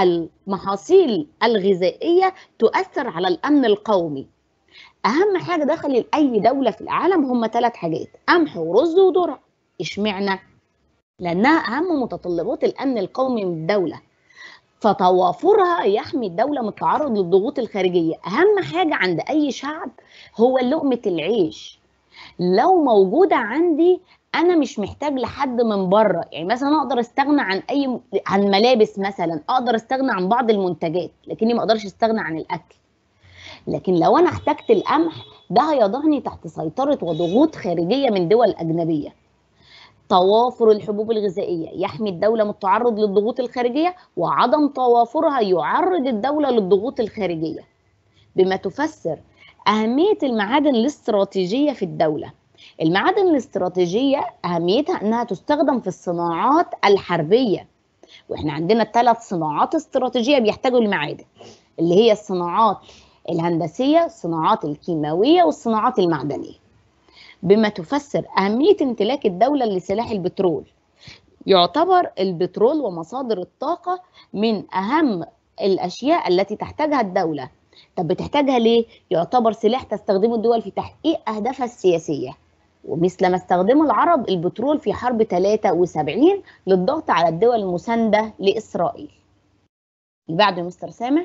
المحاصيل الغذائية تؤثر على الأمن القومي أهم حاجة دخل أي دولة في العالم هم ثلاث حاجات قمح ورز وذرة إشمعنى؟ لأنها أهم متطلبات الأمن القومي من الدولة فتوافرها يحمي الدولة من التعرض للضغوط الخارجية أهم حاجة عند أي شعب هو لقمة العيش لو موجودة عندي أنا مش محتاج لحد من بره يعني مثلا أقدر أستغنى عن أي عن ملابس مثلا أقدر أستغنى عن بعض المنتجات لكني ما أقدرش أستغنى عن الأكل لكن لو أنا احتجت القمح ده هيضعني تحت سيطرة وضغوط خارجية من دول أجنبية توافر الحبوب الغذائية يحمي الدولة من التعرض للضغوط الخارجية وعدم توافرها يعرض الدولة للضغوط الخارجية بما تفسر أهمية المعادن الاستراتيجية في الدولة المعادن الاستراتيجية أهميتها أنها تستخدم في الصناعات الحربية وإحنا عندنا ثلاث صناعات استراتيجية بيحتاجوا المعادن اللي هي الصناعات الهندسية الصناعات الكيماوية والصناعات المعدنية بما تفسر أهمية امتلاك الدولة لسلاح البترول يعتبر البترول ومصادر الطاقة من أهم الأشياء التي تحتاجها الدولة طب بتحتاجها ليه؟ يعتبر سلاح تستخدمه الدول في تحقيق أهدافها السياسية ومثل ما استخدمه العرب البترول في حرب 73 للضغط على الدول المساندة لإسرائيل اللي بعده مستر سامح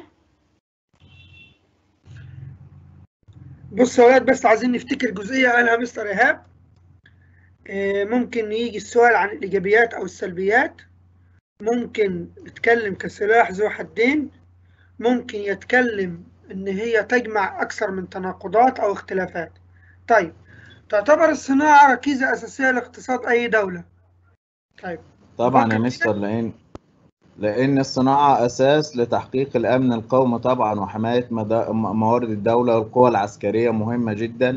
بص يا ولاد بس عايزين نفتكر جزئية قالها مستر إيهاب آه، ممكن يجي السؤال عن الإيجابيات أو السلبيات ممكن يتكلم كسلاح ذو حدين ممكن يتكلم إن هي تجمع أكثر من تناقضات أو اختلافات طيب تعتبر الصناعة ركيزة أساسية لاقتصاد أي دولة طيب طبعا يا فكر مستر لان لان الصناعه اساس لتحقيق الامن القومي طبعا وحمايه مدا- م- موارد الدوله والقوى العسكريه مهمه جدا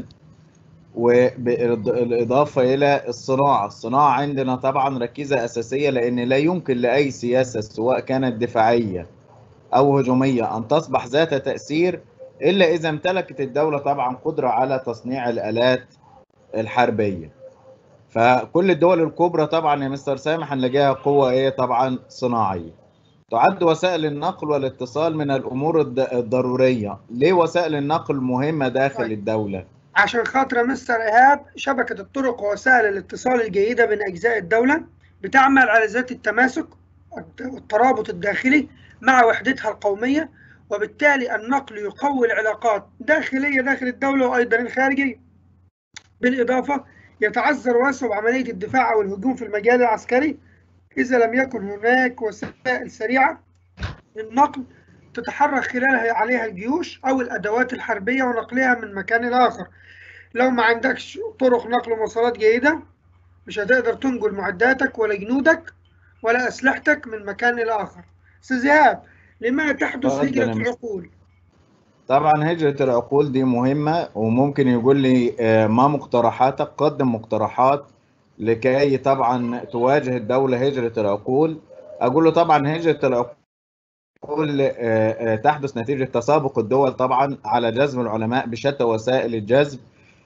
وبالاضافه الى الصناعه الصناعه عندنا طبعا ركيزه اساسيه لان لا يمكن لاي سياسه سواء كانت دفاعيه او هجوميه ان تصبح ذات تاثير الا اذا امتلكت الدوله طبعا قدره على تصنيع الالات الحربيه فكل الدول الكبرى طبعا يا مستر سامح هنلاقيها قوة ايه طبعا صناعية تعد وسائل النقل والاتصال من الامور الد- الضرورية ليه وسائل النقل مهمة داخل طيب. الدولة عشان خاطر مستر إيهاب شبكة الطرق ووسائل الاتصال الجيدة بين أجزاء الدولة بتعمل على ذات التماسك والترابط الداخلي مع وحدتها القومية وبالتالي النقل يقوي العلاقات داخلية داخل الدولة وأيضا الخارجية بالإضافة يتعذر ويصعب عملية الدفاع أو الهجوم في المجال العسكري إذا لم يكن هناك وسائل سريعة للنقل تتحرك خلالها عليها الجيوش أو الأدوات الحربية ونقلها من مكان لآخر لو ما عندكش طرق نقل ومواصلات جيدة مش هتقدر تنقل معداتك ولا جنودك ولا أسلحتك من مكان إلى آخر أستاذ إيهاب لما تحدث تفضل يا هجرة مستر. العقول طبعا هجرة العقول دي مهمة وممكن يقول لي آه، ما مقترحاتك قدم مقترحات لكي طبعا تواجه الدولة هجرة العقول أقول له طبعا هجرة العقول آه، آه، تحدث نتيجة تسابق الدول طبعا على جذب العلماء بشتى وسائل الجذب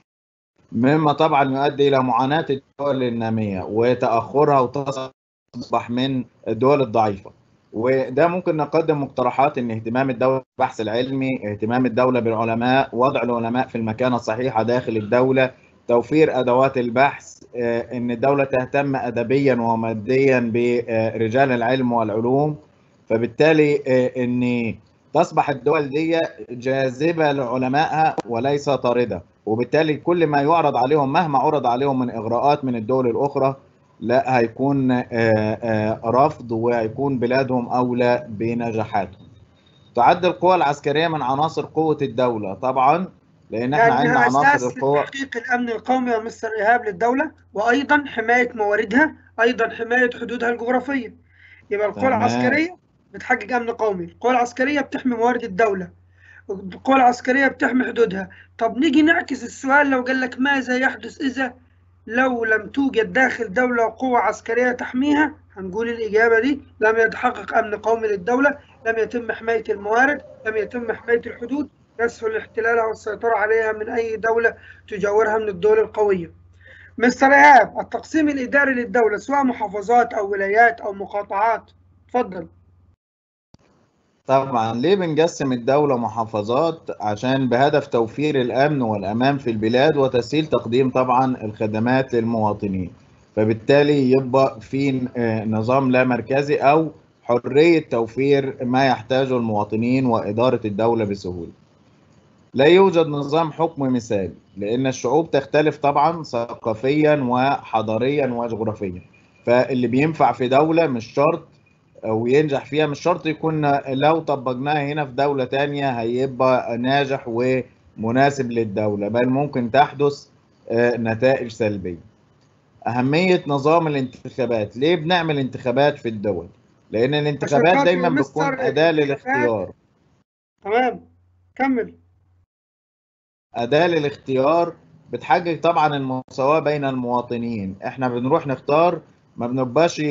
مما طبعا يؤدي إلى معاناة الدول النامية وتأخرها وتصبح من الدول الضعيفة وده ممكن نقدم مقترحات ان اهتمام الدوله بالبحث العلمي، اهتمام الدوله بالعلماء، وضع العلماء في المكانه الصحيحه داخل الدوله، توفير ادوات البحث، آه، ان الدوله تهتم ادبيا وماديا برجال العلم والعلوم، فبالتالي آه، ان تصبح الدول دي جاذبه لعلمائها وليس طارده، وبالتالي كل ما يعرض عليهم مهما عرض عليهم من اغراءات من الدول الاخرى لا هيكون آه، آه، رفض وهيكون بلادهم أولى بنجاحاتهم تعد القوى العسكرية من عناصر قوة الدولة طبعا لأن احنا عندنا لأنها عناصر أساس القوة لتحقيق الأمن القومي يا مستر إيهاب للدولة وأيضا حماية مواردها أيضا حماية حدودها الجغرافية يبقى القوى تمام. العسكرية بتحقق أمن قومي القوى العسكرية بتحمي موارد الدولة القوى العسكرية بتحمي حدودها طب نيجي نعكس السؤال لو قال لك ماذا يحدث إذا لو لم توجد داخل دولة قوة عسكرية تحميها هنقول الإجابة دي لم يتحقق أمن قومي للدولة لم يتم حماية الموارد لم يتم حماية الحدود يسهل احتلالها والسيطرة عليها من أي دولة تجاورها من الدول القوية مستر إيهاب التقسيم الإداري للدولة سواء محافظات أو ولايات أو مقاطعات تفضل طبعا ليه بنقسم الدولة محافظات عشان بهدف توفير الأمن والأمان في البلاد وتسهيل تقديم طبعا الخدمات للمواطنين فبالتالي يبقى في آه، نظام لا مركزي أو حرية توفير ما يحتاجه المواطنين وإدارة الدولة بسهولة لا يوجد نظام حكم مثالي لأن الشعوب تختلف طبعا ثقافيا وحضاريا وجغرافيا فاللي بينفع في دولة مش شرط أو ينجح فيها مش شرط يكون لو طبقناها هنا في دولة تانية هيبقى ناجح ومناسب للدولة بل ممكن تحدث نتائج سلبية أهمية نظام الانتخابات ليه بنعمل انتخابات في الدول لأن الانتخابات دايما بتكون أداة للاختيار تمام كمل أداة للاختيار بتحقق طبعا المساواة بين المواطنين احنا بنروح نختار ما بنبقاش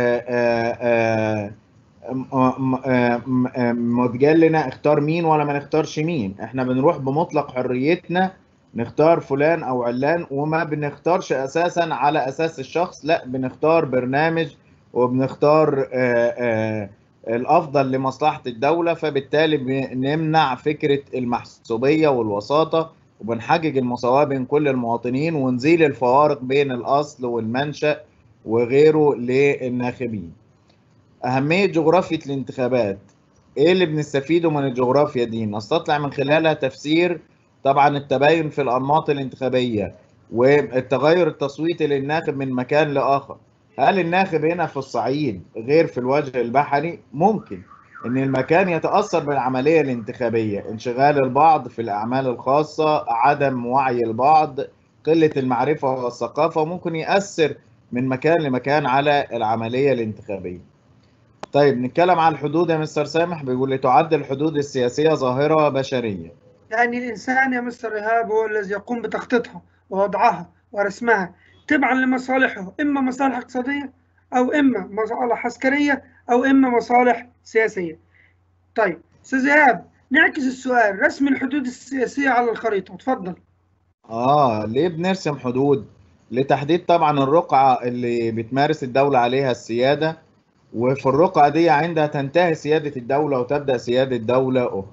متقال لنا اختار مين ولا ما نختارش مين احنا بنروح بمطلق حريتنا نختار فلان او علان وما بنختارش اساسا على اساس الشخص لا بنختار برنامج وبنختار آآ آآ الافضل لمصلحه الدوله فبالتالي بنمنع فكره المحسوبيه والوساطه وبنحقق المساواه بين كل المواطنين ونزيل الفوارق بين الاصل والمنشا وغيره للناخبين. اهميه جغرافيا الانتخابات ايه اللي بنستفيده من الجغرافيا دي؟ نستطيع من خلالها تفسير طبعا التباين في الانماط الانتخابيه والتغير التصويتي للناخب من مكان لاخر. هل الناخب هنا في الصعيد غير في الوجه البحري؟ ممكن ان المكان يتاثر بالعمليه الانتخابيه، انشغال البعض في الاعمال الخاصه، عدم وعي البعض، قله المعرفه والثقافه ممكن ياثر من مكان لمكان على العمليه الانتخابيه. طيب نتكلم عن الحدود يا مستر سامح بيقول لي تعد الحدود السياسيه ظاهره بشريه. يعني الانسان يا مستر ايهاب هو الذي يقوم بتخطيطها ووضعها ورسمها تبعا لمصالحه اما مصالح اقتصاديه او اما مصالح عسكريه او اما مصالح سياسيه. طيب استاذ ايهاب نعكس السؤال رسم الحدود السياسيه على الخريطه اتفضل. اه ليه بنرسم حدود؟ لتحديد طبعا الرقعه اللي بتمارس الدوله عليها السياده وفي الرقعه دي عندها تنتهي سياده الدوله وتبدا سياده دوله اخرى.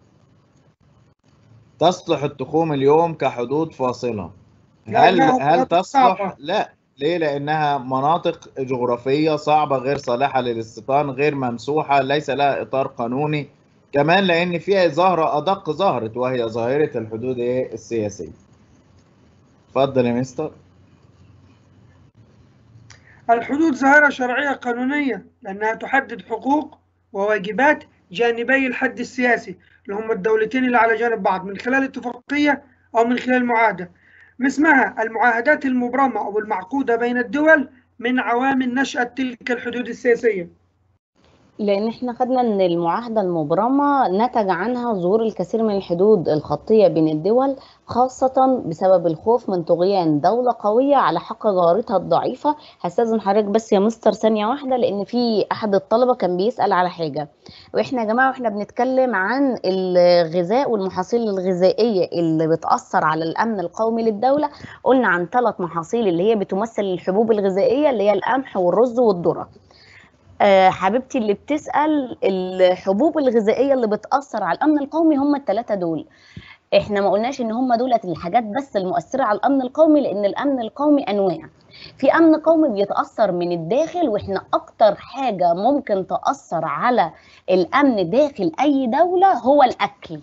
تصلح التخوم اليوم كحدود فاصله. هل هل تصلح؟ لا ليه؟ لأنها مناطق جغرافية صعبة غير صالحة للاستيطان غير ممسوحة ليس لها إطار قانوني كمان لأن فيها ظاهرة أدق ظهرت وهي ظاهرة الحدود السياسية. اتفضل يا مستر. الحدود ظاهرة شرعية قانونية لأنها تحدد حقوق وواجبات جانبي الحد السياسي اللي هم الدولتين اللي على جانب بعض من خلال اتفاقية أو من خلال معاهدة. ما اسمها المعاهدات المبرمة أو المعقودة بين الدول من عوامل نشأة تلك الحدود السياسية لان احنا خدنا ان المعاهده المبرمه نتج عنها ظهور الكثير من الحدود الخطيه بين الدول خاصه بسبب الخوف من طغيان دوله قويه على حق جارتها الضعيفه هستاذن حضرتك بس يا مستر ثانيه واحده لان في احد الطلبه كان بيسال على حاجه واحنا يا جماعه واحنا بنتكلم عن الغذاء والمحاصيل الغذائيه اللي بتاثر على الامن القومي للدوله قلنا عن ثلاث محاصيل اللي هي بتمثل الحبوب الغذائيه اللي هي القمح والرز والذره آه حبيبتي اللي بتسأل الحبوب الغذائية اللي بتأثر على الأمن القومي هم الثلاثة دول احنا ما قلناش ان هم دولت الحاجات بس المؤثرة على الأمن القومي لأن الأمن القومي أنواع في أمن قومي بيتأثر من الداخل واحنا أكتر حاجة ممكن تأثر على الأمن داخل أي دولة هو الأكل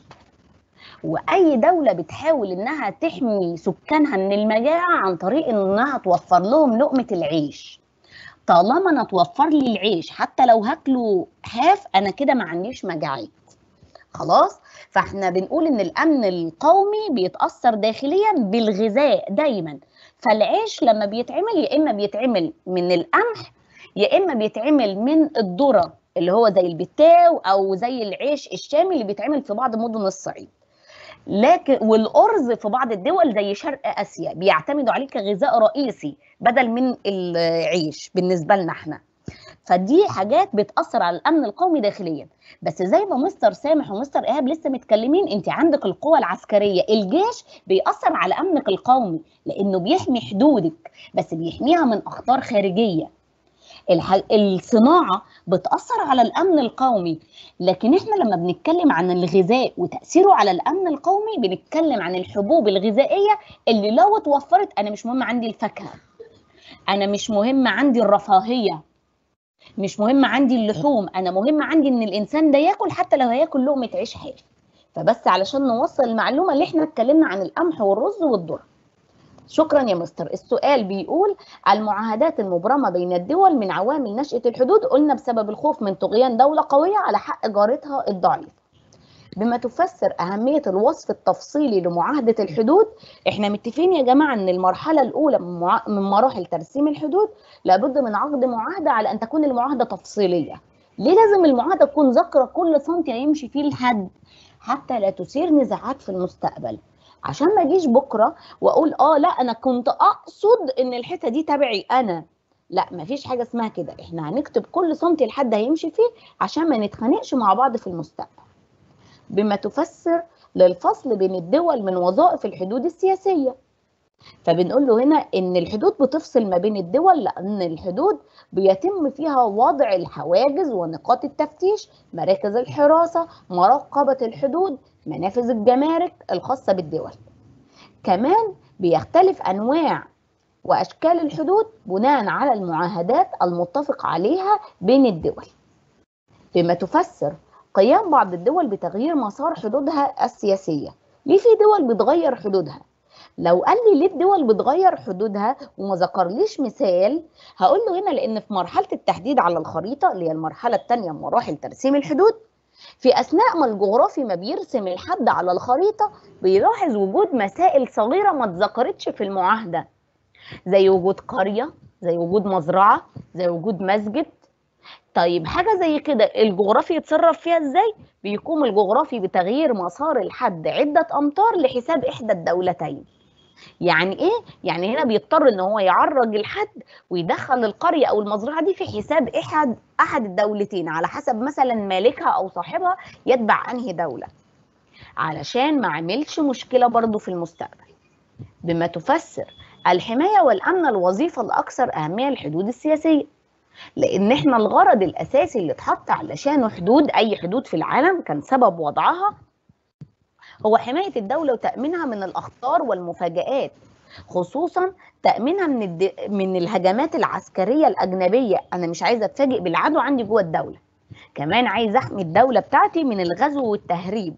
واي دوله بتحاول انها تحمي سكانها من المجاعه عن طريق انها توفر لهم لقمه العيش طالما انا توفر لي العيش حتى لو هاكله هاف انا كده ما عنديش مجاعات خلاص فاحنا بنقول ان الامن القومي بيتاثر داخليا بالغذاء دايما فالعيش لما بيتعمل يا اما بيتعمل من القمح يا اما بيتعمل من الذره اللي هو زي البتاو او زي العيش الشامي اللي بيتعمل في بعض مدن الصعيد لكن والارز في بعض الدول زي شرق اسيا بيعتمدوا عليه كغذاء رئيسي بدل من العيش بالنسبه لنا احنا فدي حاجات بتاثر على الامن القومي داخليا بس زي ما مستر سامح ومستر ايهاب لسه متكلمين انت عندك القوى العسكريه الجيش بيأثر على امنك القومي لانه بيحمي حدودك بس بيحميها من اخطار خارجيه الح... الصناعه بتاثر على الامن القومي لكن احنا لما بنتكلم عن الغذاء وتاثيره على الامن القومي بنتكلم عن الحبوب الغذائيه اللي لو اتوفرت انا مش مهم عندي الفاكهه انا مش مهم عندي الرفاهيه مش مهم عندي اللحوم انا مهم عندي ان الانسان ده ياكل حتى لو هياكل لقمه عيش حاف فبس علشان نوصل المعلومه اللي احنا اتكلمنا عن القمح والرز والذره شكرا يا مستر السؤال بيقول المعاهدات المبرمه بين الدول من عوامل نشاه الحدود قلنا بسبب الخوف من طغيان دوله قويه على حق جارتها الضعيف بما تفسر أهمية الوصف التفصيلي لمعاهدة الحدود احنا متفقين يا جماعة ان المرحلة الأولى من, مع... من مراحل ترسيم الحدود لابد من عقد معاهدة على أن تكون المعاهدة تفصيلية ليه لازم المعاهدة تكون ذاكرة كل سنتي هيمشي فيه الحد حتى لا تثير نزاعات في المستقبل عشان ما اجيش بكره واقول اه لا انا كنت اقصد ان الحته دي تبعي انا لا مفيش حاجه اسمها كده احنا هنكتب كل سنتي الحد هيمشي فيه عشان ما نتخانقش مع بعض في المستقبل بما تفسر للفصل بين الدول من وظائف الحدود السياسية فبنقول له هنا ان الحدود بتفصل ما بين الدول لان الحدود بيتم فيها وضع الحواجز ونقاط التفتيش مراكز الحراسة مراقبة الحدود منافذ الجمارك الخاصة بالدول كمان بيختلف انواع واشكال الحدود بناء على المعاهدات المتفق عليها بين الدول بما تفسر قيام بعض الدول بتغيير مسار حدودها السياسية ليه في دول بتغير حدودها لو قال لي ليه الدول بتغير حدودها وما ذكرليش مثال هقول له هنا لان في مرحله التحديد على الخريطه اللي هي المرحله الثانيه من مراحل ترسيم الحدود في اثناء ما الجغرافي ما بيرسم الحد على الخريطه بيلاحظ وجود مسائل صغيره ما اتذكرتش في المعاهده زي وجود قريه زي وجود مزرعه زي وجود مسجد طيب حاجة زي كده الجغرافي يتصرف فيها ازاي؟ بيقوم الجغرافي بتغيير مسار الحد عدة أمتار لحساب إحدى الدولتين. يعني إيه؟ يعني هنا بيضطر إن هو يعرج الحد ويدخل القرية أو المزرعة دي في حساب أحد أحد الدولتين على حسب مثلا مالكها أو صاحبها يتبع أنهي دولة. علشان ما عملش مشكلة برضه في المستقبل. بما تفسر الحماية والأمن الوظيفة الأكثر أهمية للحدود السياسية. لان احنا الغرض الاساسي اللي اتحط علشانه حدود اي حدود في العالم كان سبب وضعها هو حمايه الدوله وتامينها من الاخطار والمفاجات خصوصا تامينها من الد... من الهجمات العسكريه الاجنبيه انا مش عايزه اتفاجئ بالعدو عندي جوه الدوله كمان عايز احمي الدوله بتاعتي من الغزو والتهريب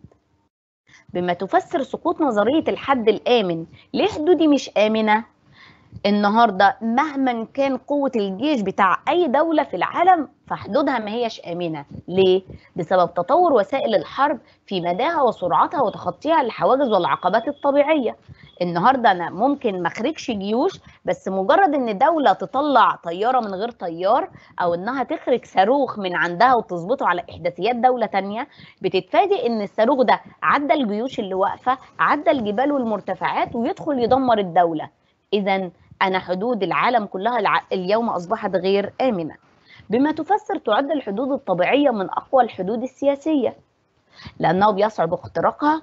بما تفسر سقوط نظريه الحد الامن ليه حدودي مش امنه النهارده مهما كان قوة الجيش بتاع أي دولة في العالم فحدودها ما هيش آمنة، ليه؟ بسبب تطور وسائل الحرب في مداها وسرعتها وتخطيها للحواجز والعقبات الطبيعية. النهارده أنا ممكن ما اخرجش جيوش بس مجرد إن دولة تطلع طيارة من غير طيار أو إنها تخرج صاروخ من عندها وتظبطه على إحداثيات دولة تانية بتتفاجئ إن الصاروخ ده عدى الجيوش اللي واقفة، عدى الجبال والمرتفعات ويدخل يدمر الدولة. إذا أن حدود العالم كلها اليوم أصبحت غير آمنة بما تفسر تعد الحدود الطبيعية من أقوى الحدود السياسية لأنه بيصعب اختراقها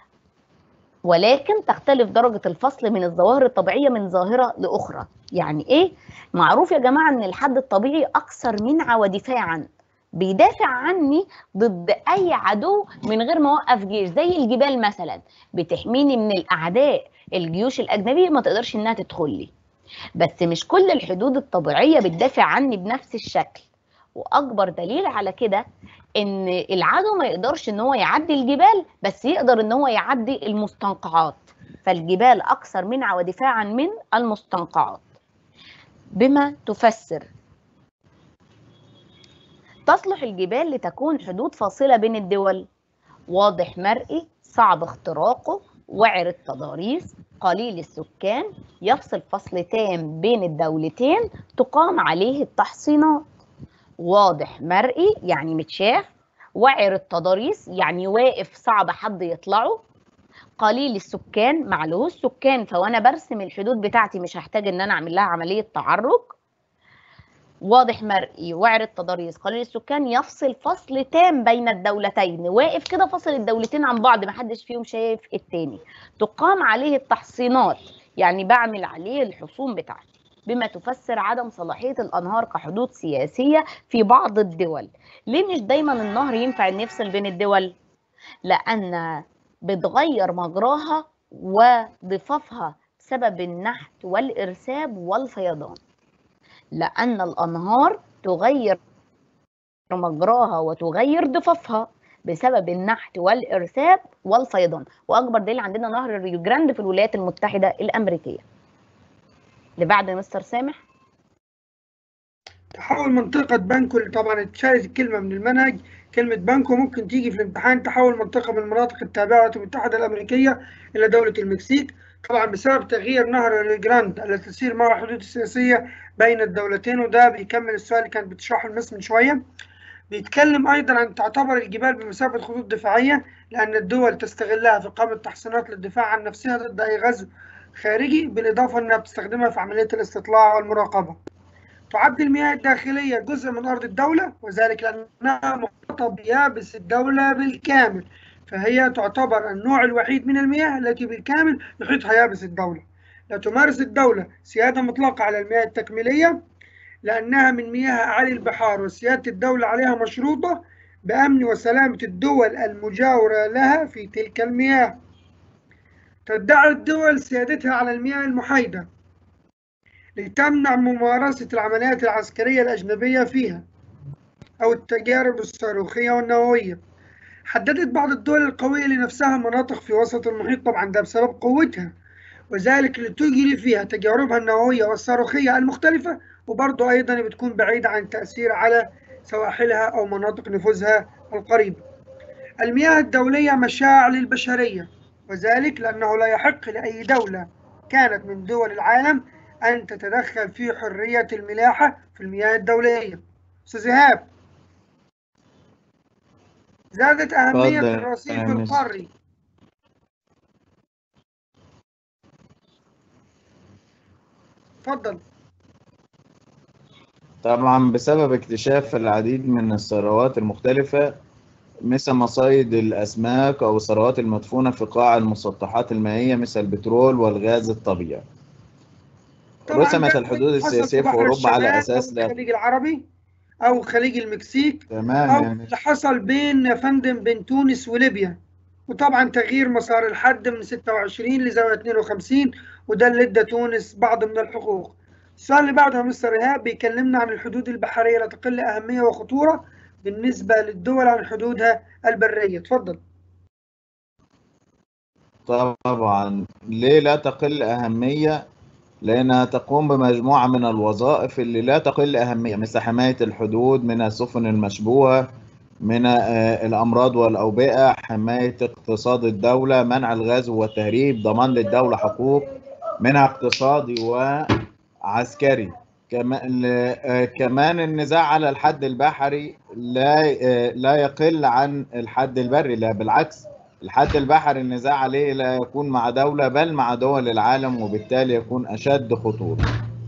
ولكن تختلف درجة الفصل من الظواهر الطبيعية من ظاهرة لأخرى يعني إيه؟ معروف يا جماعة أن الحد الطبيعي أكثر منع ودفاعا بيدافع عني ضد أي عدو من غير ما أوقف جيش زي الجبال مثلا بتحميني من الأعداء الجيوش الأجنبية ما تقدرش إنها تدخل لي بس مش كل الحدود الطبيعية بتدافع عني بنفس الشكل واكبر دليل على كده ان العدو ما يقدرش ان هو يعدي الجبال بس يقدر ان هو يعدي المستنقعات فالجبال اكثر منع ودفاعا من المستنقعات بما تفسر تصلح الجبال لتكون حدود فاصلة بين الدول واضح مرئي صعب اختراقه وعر التضاريس قليل السكان يفصل فصل تام بين الدولتين تقام عليه التحصينات واضح مرئي يعني متشاف وعر التضاريس يعني واقف صعب حد يطلعه قليل السكان معلهوش سكان فوانا برسم الحدود بتاعتي مش هحتاج ان انا اعمل لها عمليه تعرج واضح مرئي وعر التضاريس قليل السكان يفصل فصل تام بين الدولتين واقف كده فصل الدولتين عن بعض محدش فيهم شايف التاني تقام عليه التحصينات يعني بعمل عليه الحصون بتاعتي بما تفسر عدم صلاحية الأنهار كحدود سياسية في بعض الدول ليه مش دايما النهر ينفع ان يفصل بين الدول لأن بتغير مجراها وضفافها بسبب النحت والإرساب والفيضان لأن الأنهار تغير مجراها وتغير ضفافها بسبب النحت والإرساب والفيضان وأكبر دليل عندنا نهر الريو جراند في الولايات المتحدة الأمريكية اللي بعد مستر سامح تحول منطقة بانكو اللي طبعا اتشالت الكلمة من المنهج كلمة بانكو ممكن تيجي في الامتحان تحول منطقة من المناطق التابعة للولايات المتحدة الأمريكية إلى دولة المكسيك طبعا بسبب تغيير نهر الريجراند التي تسير مع الحدود السياسية بين الدولتين وده بيكمل السؤال اللي كانت بتشرحه المس من شوية بيتكلم أيضا عن تعتبر الجبال بمثابة خطوط دفاعية لأن الدول تستغلها في إقامة تحصينات للدفاع عن نفسها ضد أي غزو خارجي بالإضافة أنها بتستخدمها في عملية الاستطلاع والمراقبة. تعد المياه الداخلية جزء من أرض الدولة وذلك لأنها محاطة بيابس الدولة بالكامل فهي تعتبر النوع الوحيد من المياه التي بالكامل يحيطها يابس الدولة. لا تمارس الدولة سيادة مطلقة على المياه التكميلية لأنها من مياه أعالي البحار وسيادة الدولة عليها مشروطة بأمن وسلامة الدول المجاورة لها في تلك المياه. تدعي الدول سيادتها على المياه المحايدة لتمنع ممارسة العمليات العسكرية الأجنبية فيها أو التجارب الصاروخية والنووية حددت بعض الدول القوية لنفسها مناطق في وسط المحيط طبعا ده بسبب قوتها وذلك لتجري فيها تجاربها النووية والصاروخية المختلفة وبرضه أيضا بتكون بعيدة عن التأثير على سواحلها أو مناطق نفوذها القريبة المياه الدولية مشاع للبشرية وذلك لأنه لا يحق لأي دولة كانت من دول العالم أن تتدخل في حرية الملاحة في المياه الدولية أستاذ إيهاب زادت أهمية اتفضل الرصيف يا مس. القاري اتفضل طبعا بسبب اكتشاف العديد من الثروات المختلفة مثل مصايد الأسماك أو الثروات المدفونة في قاع المسطحات المائية مثل البترول والغاز الطبيعي طبعاً رسمت ده الحدود حصل السياسية في بحر أوروبا على الشمال أساس أو لا الخليج العربي أو خليج المكسيك تمام أو يا مس. اللي حصل بين يا فندم بين تونس وليبيا وطبعا تغيير مسار الحد من 26 لزاوية 52 وده اللي ادى تونس بعض من الحقوق. السؤال اللي بعده يا مستر إيهاب بيكلمنا عن الحدود البحرية لا تقل أهمية وخطورة بالنسبة للدول عن حدودها البرية. اتفضل. طبعا ليه لا تقل أهمية لأنها تقوم بمجموعة من الوظائف اللي لا تقل أهمية مثل حماية الحدود من السفن المشبوهة من آه، الأمراض والأوبئة حماية اقتصاد الدولة منع الغزو والتهريب ضمان للدولة حقوق منها اقتصادي وعسكري كمان آه، كمان النزاع على الحد البحري لا آه، لا يقل عن الحد البري لا بالعكس الحد البحري النزاع عليه لا يكون مع دولة بل مع دول العالم وبالتالي يكون أشد خطورة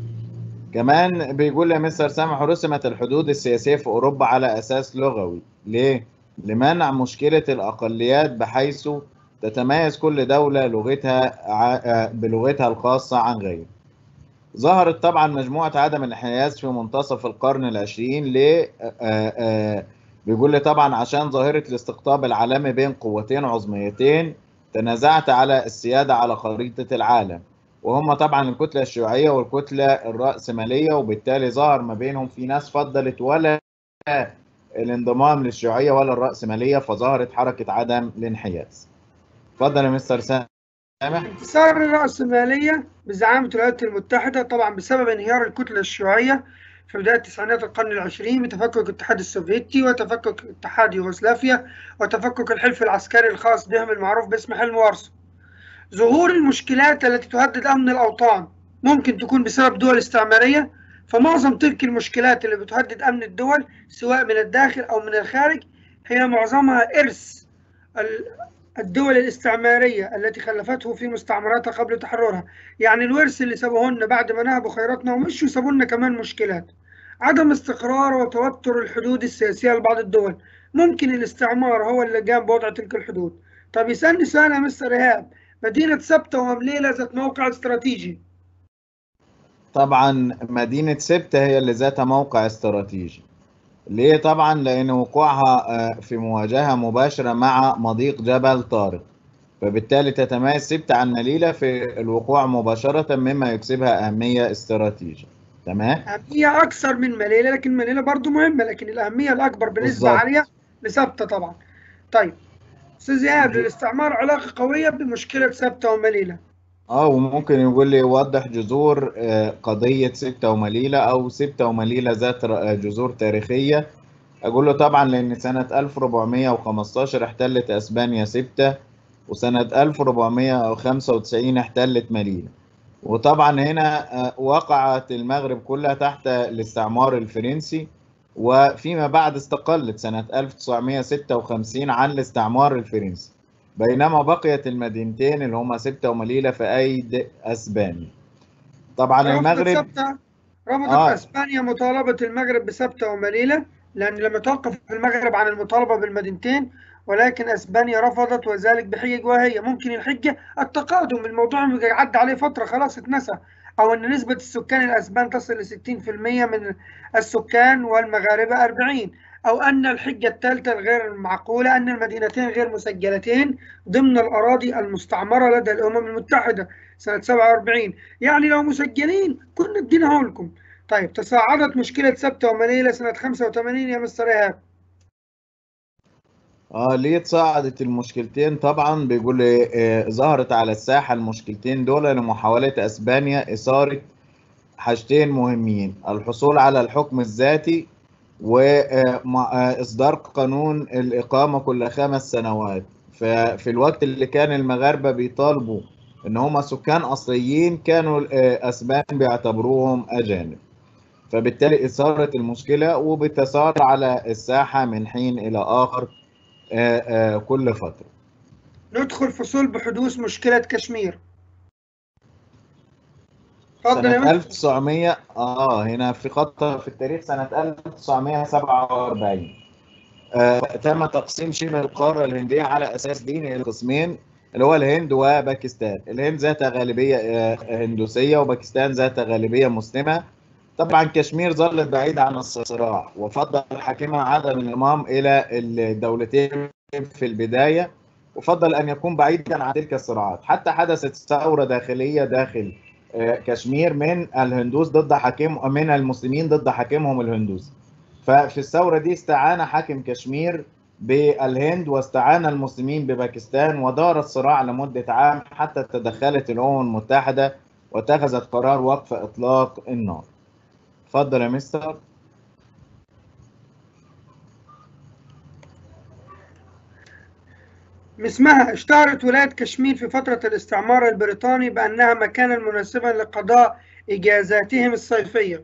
كمان بيقول يا مستر سامح رسمت الحدود السياسية في أوروبا على أساس لغوي ليه؟ لمنع مشكلة الأقليات بحيث تتميز كل دولة لغتها ع- آه، بلغتها الخاصة عن غيرها ظهرت طبعا مجموعة عدم الانحياز في منتصف القرن العشرين ليه؟ آه، آه، بيقول لي طبعا عشان ظاهرة الاستقطاب العالمي بين قوتين عظميتين تنازعت على السيادة على خريطة العالم وهم طبعا الكتلة الشيوعية والكتلة الرأسمالية وبالتالي ظهر ما بينهم في ناس فضلت ولا الانضمام للشيوعية ولا الرأسمالية فظهرت حركة عدم الانحياز اتفضل يا مستر سامح انتصار الرأسمالية بزعامة الولايات المتحدة طبعا بسبب انهيار الكتلة الشيوعية في بداية تسعينات القرن العشرين بتفكك الاتحاد السوفيتي وتفكك اتحاد يوغوسلافيا وتفكك الحلف العسكري الخاص بهم المعروف باسم حلم وارسو. ظهور المشكلات التي تهدد أمن الأوطان ممكن تكون بسبب دول استعمارية فمعظم تلك المشكلات اللي بتهدد أمن الدول سواء من الداخل أو من الخارج هي معظمها إرث ال- الدول الاستعمارية التي خلفته في مستعمراتها قبل تحررها يعني الورث اللي سابوه لنا بعد ما نهبوا خيراتنا ومشوا سابوا لنا كمان مشكلات عدم استقرار وتوتر الحدود السياسية لبعض الدول ممكن الاستعمار هو اللي قام بوضع تلك الحدود طب يسألني سؤال يا مستر إيهاب مدينة سبتة وممليلة ذات موقع استراتيجي طبعا مدينة سبتة هي اللي ذاتها موقع استراتيجي ليه طبعا لأن وقوعها آه، في مواجهة مباشرة مع مضيق جبل طارق فبالتالي تتميز سبتة عن مليلة في الوقوع مباشرة مما يكسبها أهمية استراتيجية تمام أهمية أكثر من مليلة لكن مليلة برضو مهمة لكن الأهمية الأكبر بنسبة بالظبط. عالية لثابتة طبعا طيب أستاذ إيهاب دي- للاستعمار علاقة قوية بمشكلة ثابتة ومليلة اه وممكن يقول لي وضح جذور آه، قضية سبتة ومليلة أو سبتة ومليلة ذات ر- آه، جذور تاريخية أقول له طبعا لأن سنة 1415 احتلت أسبانيا سبتة وسنة 1495 احتلت مليلة وطبعا هنا آه، وقعت المغرب كلها تحت الاستعمار الفرنسي وفيما بعد استقلت سنة 1956 عن الاستعمار الفرنسي بينما بقيت المدينتين اللي هما سبتة ومليلة في أيد أسبانيا طبعا رفضت المغرب ثابتة رفضت آه. أسبانيا مطالبة المغرب بثابتة ومليلة لأن لم يتوقف المغرب عن المطالبة بالمدينتين ولكن أسبانيا رفضت وذلك بحجج وهي ممكن الحجة التقادم الموضوع عدى عليه فترة خلاص اتنسى أو أن نسبة السكان الأسبان تصل ل 60% من السكان والمغاربة 40 أو أن الحجة الثالثة الغير المعقولة أن المدينتين غير مسجلتين ضمن الأراضي المستعمرة لدى الأمم المتحدة سنة 47 يعني لو مسجلين كنا اديناها لكم طيب تصاعدت مشكلة سبتة ومليلة سنة 85 يا مستر إيهاب اه ليه تصاعدت المشكلتين طبعا بيقول لي آه، ظهرت على الساحة المشكلتين دول لمحاولة اسبانيا اثارة حاجتين مهمين الحصول على الحكم الذاتي واصدار قانون الاقامة كل خمس سنوات ففي الوقت اللي كان المغاربة بيطالبوا ان هم سكان اصليين كانوا آه، اسبان بيعتبروهم اجانب فبالتالي اثارت المشكلة وبتسار على الساحة من حين الى اخر آه، آه، كل فترة ندخل في صلب حدوث مشكلة كشمير اتفضل يا سنة مستر 1900 اه هنا في خط في التاريخ سنة 1947 آه تم تقسيم شبه القارة الهندية على أساس ديني لقسمين اللي هو الهند وباكستان الهند ذات غالبية آه، هندوسية وباكستان ذات غالبية مسلمة طبعا كشمير ظلت بعيدة عن الصراع وفضل حاكمها عدم الانضمام إلى الدولتين في البداية وفضل أن يكون بعيدا عن تلك الصراعات حتى حدثت ثورة داخلية داخل آه، كشمير من الهندوس ضد حاكم من المسلمين ضد حاكمهم الهندوس ففي الثورة دي استعان حاكم كشمير بالهند واستعان المسلمين بباكستان ودار الصراع لمدة عام حتى تدخلت الأمم المتحدة واتخذت قرار وقف إطلاق النار اتفضل يا مستر اسمها اشتهرت ولاية كشمير في فترة الاستعمار البريطاني بأنها مكانا مناسبا لقضاء إجازاتهم الصيفية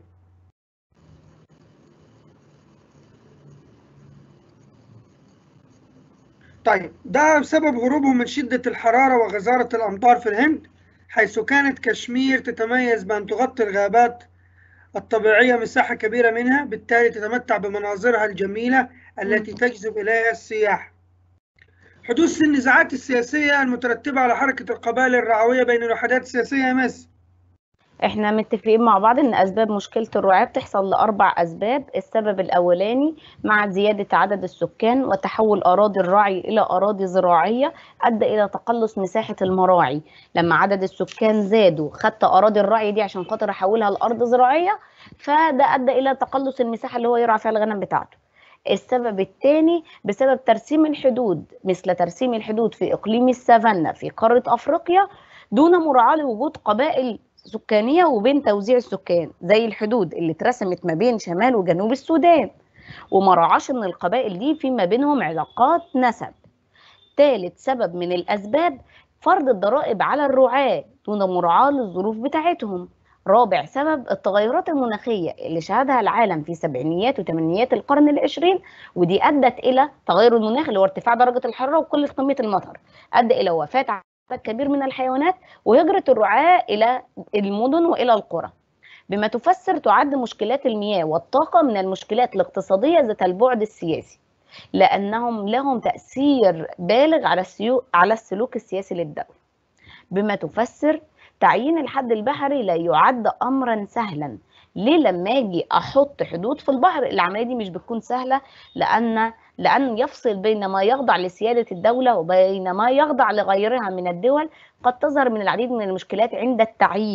طيب ده بسبب هروبهم من شدة الحرارة وغزارة الأمطار في الهند حيث كانت كشمير تتميز بأن تغطي الغابات الطبيعية مساحة كبيرة منها بالتالي تتمتع بمناظرها الجميلة التي تجذب إليها السياح حدوث النزاعات السياسية المترتبة على حركة القبائل الرعوية بين الوحدات السياسية يا مس احنا متفقين مع بعض ان اسباب مشكله الرعاة بتحصل لاربع اسباب السبب الاولاني مع زياده عدد السكان وتحول اراضي الرعي الى اراضي زراعيه ادى الى تقلص مساحه المراعي لما عدد السكان زادوا خدت اراضي الرعي دي عشان خاطر احولها لارض زراعيه فده ادى الى تقلص المساحه اللي هو يرعى فيها الغنم بتاعته السبب الثاني بسبب ترسيم الحدود مثل ترسيم الحدود في اقليم السافانا في قاره افريقيا دون مراعاه لوجود قبائل سكانية وبين توزيع السكان زي الحدود اللي اترسمت ما بين شمال وجنوب السودان وما راعاش ان القبائل دي في ما بينهم علاقات نسب ثالث سبب من الاسباب فرض الضرائب على الرعاة دون مراعاة للظروف بتاعتهم رابع سبب التغيرات المناخية اللي شهدها العالم في سبعينيات وثمانينيات القرن العشرين ودي أدت إلى تغير المناخ اللي هو ارتفاع درجة الحرارة وقلة كمية المطر أدى إلى وفاة عدد كبير من الحيوانات وهجرة الرعاة إلى المدن وإلى القرى بما تفسر تعد مشكلات المياه والطاقة من المشكلات الاقتصادية ذات البعد السياسي لأنهم لهم تأثير بالغ على السيو... على السلوك السياسي للدولة بما تفسر تعيين الحد البحري لا يعد أمرا سهلا ليه لما اجي احط حدود في البحر العمليه دي مش بتكون سهله لان لان يفصل بين ما يخضع لسياده الدوله وبين ما يخضع لغيرها من الدول قد تظهر من العديد من المشكلات عند التعيين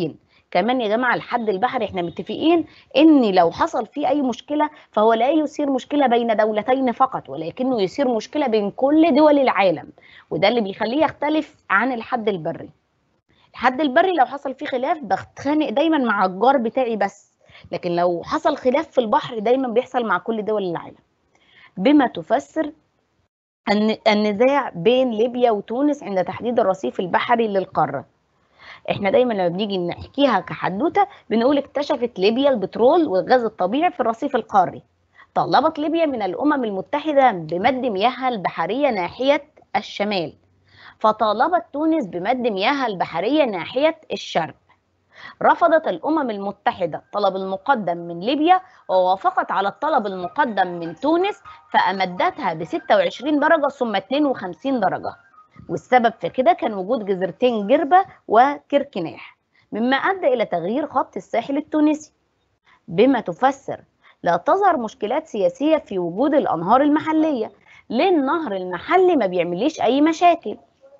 كمان يا جماعه الحد البحري احنا متفقين ان لو حصل فيه اي مشكله فهو لا يثير مشكله بين دولتين فقط ولكنه يثير مشكله بين كل دول العالم وده اللي بيخليه يختلف عن الحد البري الحد البري لو حصل فيه خلاف بتخانق دايما مع الجار بتاعي بس لكن لو حصل خلاف في البحر دايما بيحصل مع كل دول العالم بما تفسر الن- النزاع بين ليبيا وتونس عند تحديد الرصيف البحري للقارة احنا دايما لما بنيجي نحكيها كحدوتة بنقول اكتشفت ليبيا البترول والغاز الطبيعي في الرصيف القاري طلبت ليبيا من الأمم المتحدة بمد مياهها البحرية ناحية الشمال فطالبت تونس بمد مياهها البحرية ناحية الشرق رفضت الأمم المتحدة الطلب المقدم من ليبيا ووافقت على الطلب المقدم من تونس فأمدتها ب 26 درجة ثم 52 درجة والسبب في كده كان وجود جزيرتين جربة وكركناح مما أدى إلى تغيير خط الساحل التونسي بما تفسر لا تظهر مشكلات سياسية في وجود الأنهار المحلية ليه النهر المحلي ما بيعمليش أي مشاكل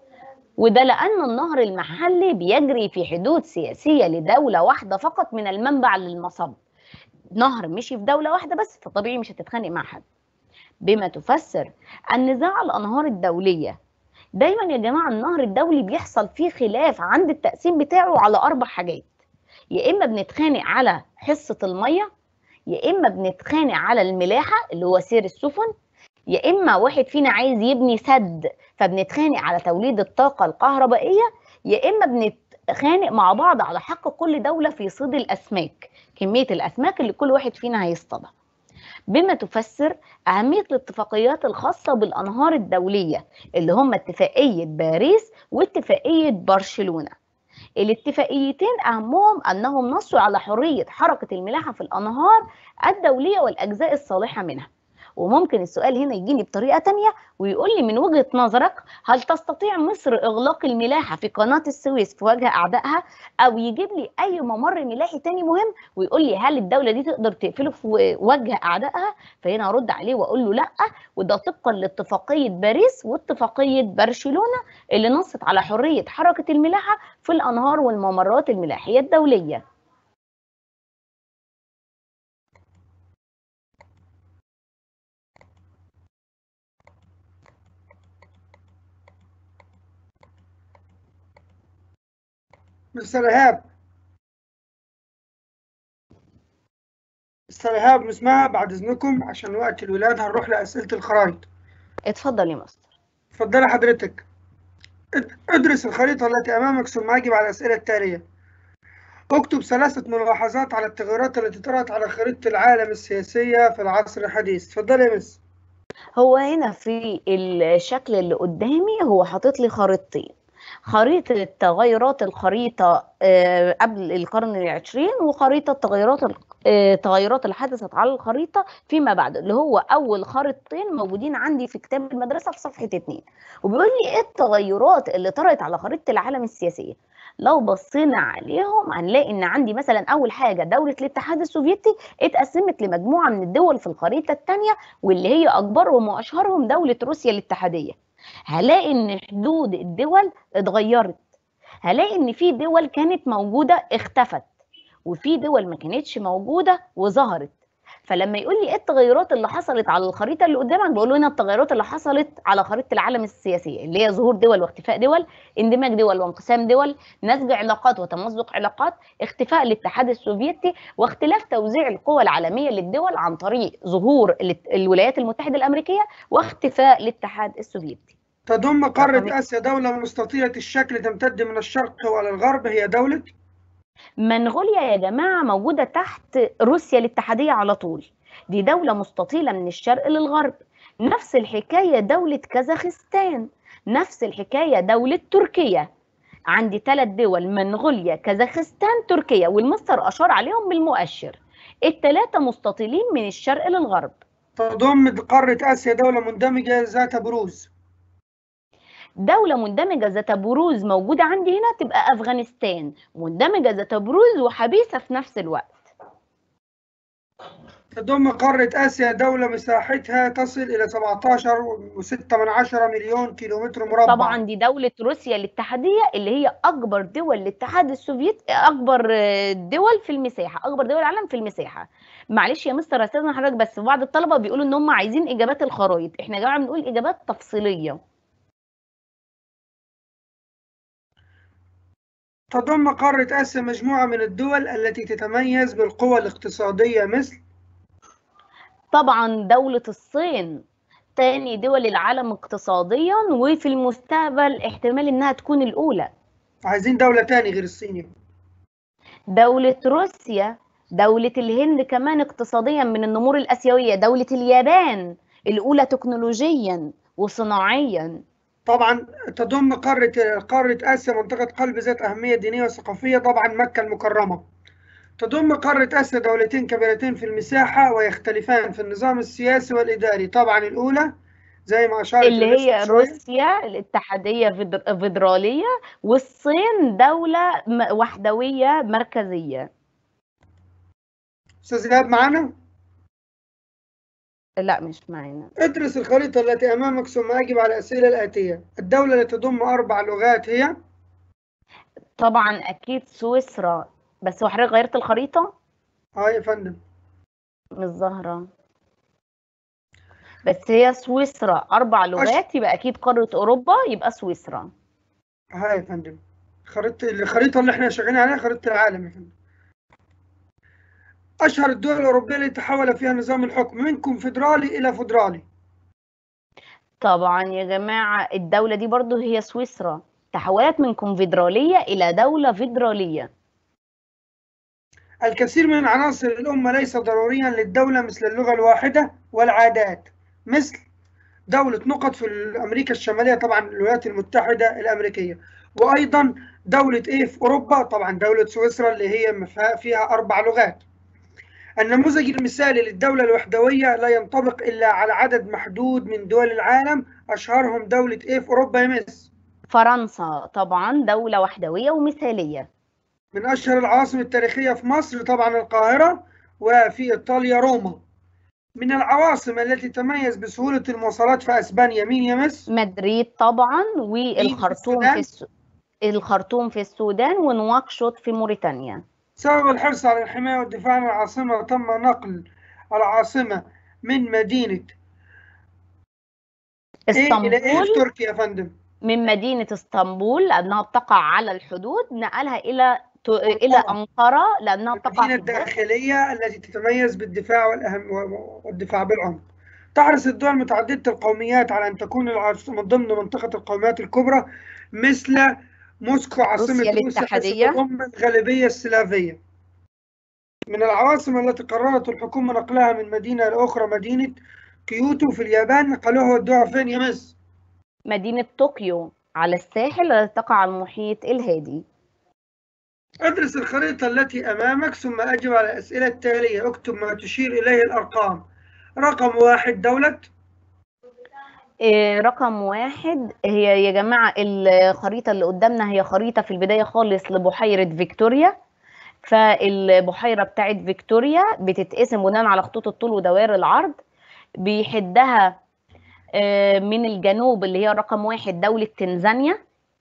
وده لأن النهر المحلي بيجري في حدود سياسية لدولة واحدة فقط من المنبع للمصب نهر مشي في دولة واحدة بس فطبيعي مش هتتخانق مع حد بما تفسر النزاع الأنهار الدولية دايما يا جماعة النهر الدولي بيحصل فيه خلاف عند التقسيم بتاعه على أربع حاجات يا إما بنتخانق على حصة المية يا إما بنتخانق على الملاحة اللي هو سير السفن يا إما واحد فينا عايز يبني سد فبنتخانق على توليد الطاقة الكهربائية يا إما بنتخانق مع بعض على حق كل دولة في صيد الأسماك كمية الأسماك اللي كل واحد فينا هيصطادها بما تفسر أهمية الاتفاقيات الخاصة بالأنهار الدولية اللي هم اتفاقية باريس واتفاقية برشلونة الاتفاقيتين أهمهم أنهم نصوا على حرية حركة الملاحة في الأنهار الدولية والأجزاء الصالحة منها وممكن السؤال هنا يجيني بطريقة تانية ويقول لي من وجهة نظرك هل تستطيع مصر إغلاق الملاحة في قناة السويس في وجه أعدائها أو يجيب لي أي ممر ملاحي تاني مهم ويقول لي هل الدولة دي تقدر تقفله في وجه أعدائها فهنا أرد عليه وأقول له لأ وده طبقا لاتفاقية باريس واتفاقية برشلونة اللي نصت على حرية حركة الملاحة في الأنهار والممرات الملاحية الدولية مستر إيهاب مستر إيهاب نسمعها بعد إذنكم عشان وقت الولاد هنروح لأسئلة الخرائط اتفضل يا مستر اتفضلي حضرتك اد- ادرس الخريطة التي أمامك ثم أجب على الأسئلة التالية اكتب ثلاثة ملاحظات على التغيرات التي طرأت على خريطة العالم السياسية في العصر الحديث اتفضلي يا مس هو هنا في الشكل اللي قدامي هو حاطط لي خريطتين خريطة تغيرات الخريطة آه، قبل القرن العشرين وخريطة تغيرات ال- آه، تغيرات اللي حدثت على الخريطة فيما بعد اللي هو أول خريطتين موجودين عندي في كتاب المدرسة في صفحة اتنين وبيقول لي إيه التغيرات اللي طرأت على خريطة العالم السياسية لو بصينا عليهم هنلاقي ان عندي مثلا اول حاجه دوله الاتحاد السوفيتي اتقسمت لمجموعه من الدول في الخريطه الثانيه واللي هي اكبرهم واشهرهم دوله روسيا الاتحاديه هلاقي ان حدود الدول اتغيرت هلاقي ان في دول كانت موجوده اختفت وفي دول ما كانتش موجوده وظهرت فلما يقول لي ايه التغيرات اللي حصلت على الخريطه اللي قدامك بقول له هنا التغيرات اللي حصلت على خريطه العالم السياسيه اللي هي ظهور دول واختفاء دول اندماج دول وانقسام دول نسج علاقات وتمزق علاقات اختفاء الاتحاد السوفيتي واختلاف توزيع القوى العالميه للدول عن طريق ظهور ال- الولايات المتحده الامريكيه واختفاء الاتحاد السوفيتي تضم رقم قارة آسيا دولة مستطيلة الشكل تمتد من الشرق وإلى الغرب هي دولة منغوليا يا جماعة موجودة تحت روسيا الاتحادية على طول دي دولة مستطيلة من الشرق للغرب نفس الحكاية دولة كازاخستان نفس الحكاية دولة تركيا عندي ثلاث دول منغوليا كازاخستان تركيا والمستر أشار عليهم بالمؤشر الثلاثة مستطيلين من الشرق للغرب تضم قارة آسيا دولة مندمجة ذات بروز دولة مندمجة ذات بروز موجودة عندي هنا تبقى أفغانستان مندمجة ذات بروز وحبيسة في نفس الوقت تضم قارة آسيا دولة مساحتها تصل إلى 17.6 مليون كيلومتر مربع طبعا دي دولة روسيا الاتحادية اللي هي أكبر دول الاتحاد السوفيتي أكبر آه، دول في المساحة أكبر دول العالم في المساحة معلش يا مستر أستاذنا حضرتك بس بعض الطلبة بيقولوا إن هم عايزين إجابات الخرايط إحنا يا جماعة بنقول إجابات تفصيلية تضم قارة آسيا مجموعة من الدول التي تتميز بالقوى الاقتصادية مثل طبعا دولة الصين تاني دول العالم اقتصاديا وفي المستقبل احتمال إنها تكون الأولى عايزين دولة تاني غير الصين دولة روسيا دولة الهند كمان اقتصاديا من النمور الآسيوية دولة اليابان الأولى تكنولوجيا وصناعيا طبعا تضم قارة قارة آسيا منطقة قلب ذات أهمية دينية وثقافية طبعا مكة المكرمة تضم قارة آسيا دولتين كبيرتين في المساحة ويختلفان في النظام السياسي والإداري طبعا الأولى زي ما أشارت اللي هي المستر شوية. روسيا الاتحادية فيدر- فيدرالية والصين دولة م- وحدوية مركزية أستاذ إيهاب معانا لا مش معانا ادرس الخريطة التي أمامك ثم أجب على الأسئلة الآتية الدولة التي تضم أربع لغات هي طبعا أكيد سويسرا بس هو حضرتك غيرت الخريطة اه يا فندم مش ظاهرة بس هي سويسرا أربع لغات يبقى أكيد قارة أوروبا يبقى سويسرا ها يا فندم خريطة الخريطة اللي احنا شغالين عليها خريطة العالم يا فندم أشهر الدول الأوروبية التي تحول فيها نظام الحكم من كونفدرالي إلى فدرالي طبعا يا جماعة الدولة دي برضو هي سويسرا تحولت من كونفدرالية إلى دولة فيدرالية الكثير من عناصر الأمة ليس ضروريا للدولة مثل اللغة الواحدة والعادات مثل دولة نقط في أمريكا الشمالية طبعا الولايات المتحدة الأمريكية وأيضا دولة إيه في أوروبا طبعا دولة سويسرا اللي هي مفا- فيها أربع لغات النموذج المثالي للدولة الوحدوية لا ينطبق إلا على عدد محدود من دول العالم أشهرهم دولة إيه في أوروبا يا مس فرنسا طبعا دولة وحدوية ومثالية من أشهر العواصم التاريخية في مصر طبعا القاهرة وفي إيطاليا روما من العواصم التي تتميز بسهولة المواصلات في أسبانيا مين يا مس؟ مدريد طبعا والخرطوم السودان؟ في الس... الخرطوم في السودان ونواكشوط في موريتانيا سبب الحرص على الحماية والدفاع عن العاصمة تم نقل العاصمة من مدينة إيه إلى إيه في اسطنبول تركيا يا فندم؟ من مدينة اسطنبول لأنها بتقع على الحدود نقلها إلى ت... إلى أنقرة لأنها بتقع المدينة في الجنوب الداخلية التي تتميز بالدفاع والأهم والدفاع بالعمق تحرص الدول متعددة القوميات على أن تكون العاصمة ضمن منطقة القوميات الكبرى مثل موسكو عاصمة روسيا روسيا حيث الاتحادية. تضم الغالبية السلافية من العواصم التي قررت الحكومة نقلها من مدينة لأخرى مدينة كيوتو في اليابان نقلوها ودوها فين يا مس؟ مدينة طوكيو على الساحل التي تقع على المحيط الهادي ادرس الخريطة التي أمامك ثم أجب على الأسئلة التالية اكتب ما تشير إليه الأرقام رقم واحد دولة إيه، رقم واحد هي يا جماعة الخريطة اللي قدامنا هي خريطة في البداية خالص لبحيرة فيكتوريا فالبحيرة بتاعت فيكتوريا بتتقسم بناء على خطوط الطول ودوائر العرض بيحدها آه، من الجنوب اللي هي رقم واحد دولة تنزانيا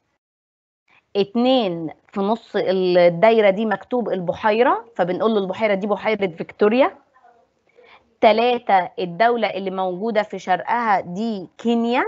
اتنين في نص الدايرة دي مكتوب البحيرة فبنقول له البحيرة دي بحيرة فيكتوريا تلاتة الدولة اللي موجودة في شرقها دي كينيا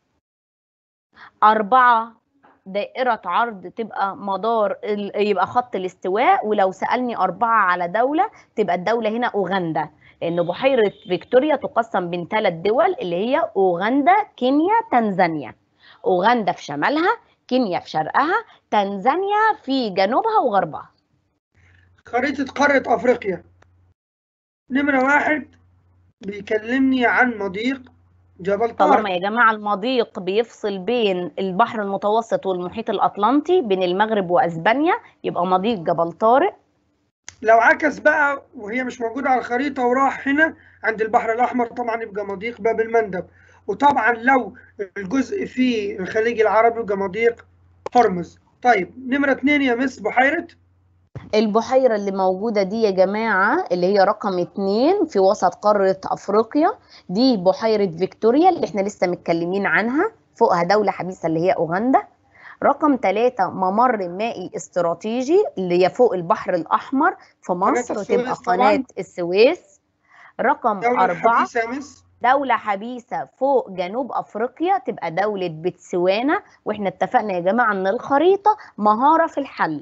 أربعة دائرة عرض تبقى مدار ال- يبقى خط الاستواء ولو سألني أربعة على دولة تبقى الدولة هنا أوغندا لأن بحيرة فيكتوريا تقسم بين ثلاث دول اللي هي أوغندا كينيا تنزانيا أوغندا في شمالها كينيا في شرقها تنزانيا في جنوبها وغربها خريطة قارة أفريقيا نمرة واحد بيكلمني عن مضيق جبل طارق طالما يا جماعة المضيق بيفصل بين البحر المتوسط والمحيط الأطلنطي بين المغرب وأسبانيا يبقى مضيق جبل طارق لو عكس بقى وهي مش موجودة على الخريطة وراح هنا عند البحر الأحمر طبعا يبقى مضيق باب المندب وطبعا لو الجزء في الخليج العربي يبقى مضيق هرمز طيب نمرة اتنين يا مس بحيرة البحيرة اللي موجودة دي يا جماعة اللي هي رقم اتنين في وسط قارة أفريقيا دي بحيرة فيكتوريا اللي احنا لسه متكلمين عنها فوقها دولة حبيسة اللي هي أوغندا رقم ثلاثة ممر مائي استراتيجي اللي هي فوق البحر الأحمر في مصر السويس تبقى طبعاً. قناة السويس رقم دولة أربعة حديثة يا مس دولة حبيسة فوق جنوب أفريقيا تبقى دولة بتسوانا واحنا اتفقنا يا جماعة إن الخريطة مهارة في الحل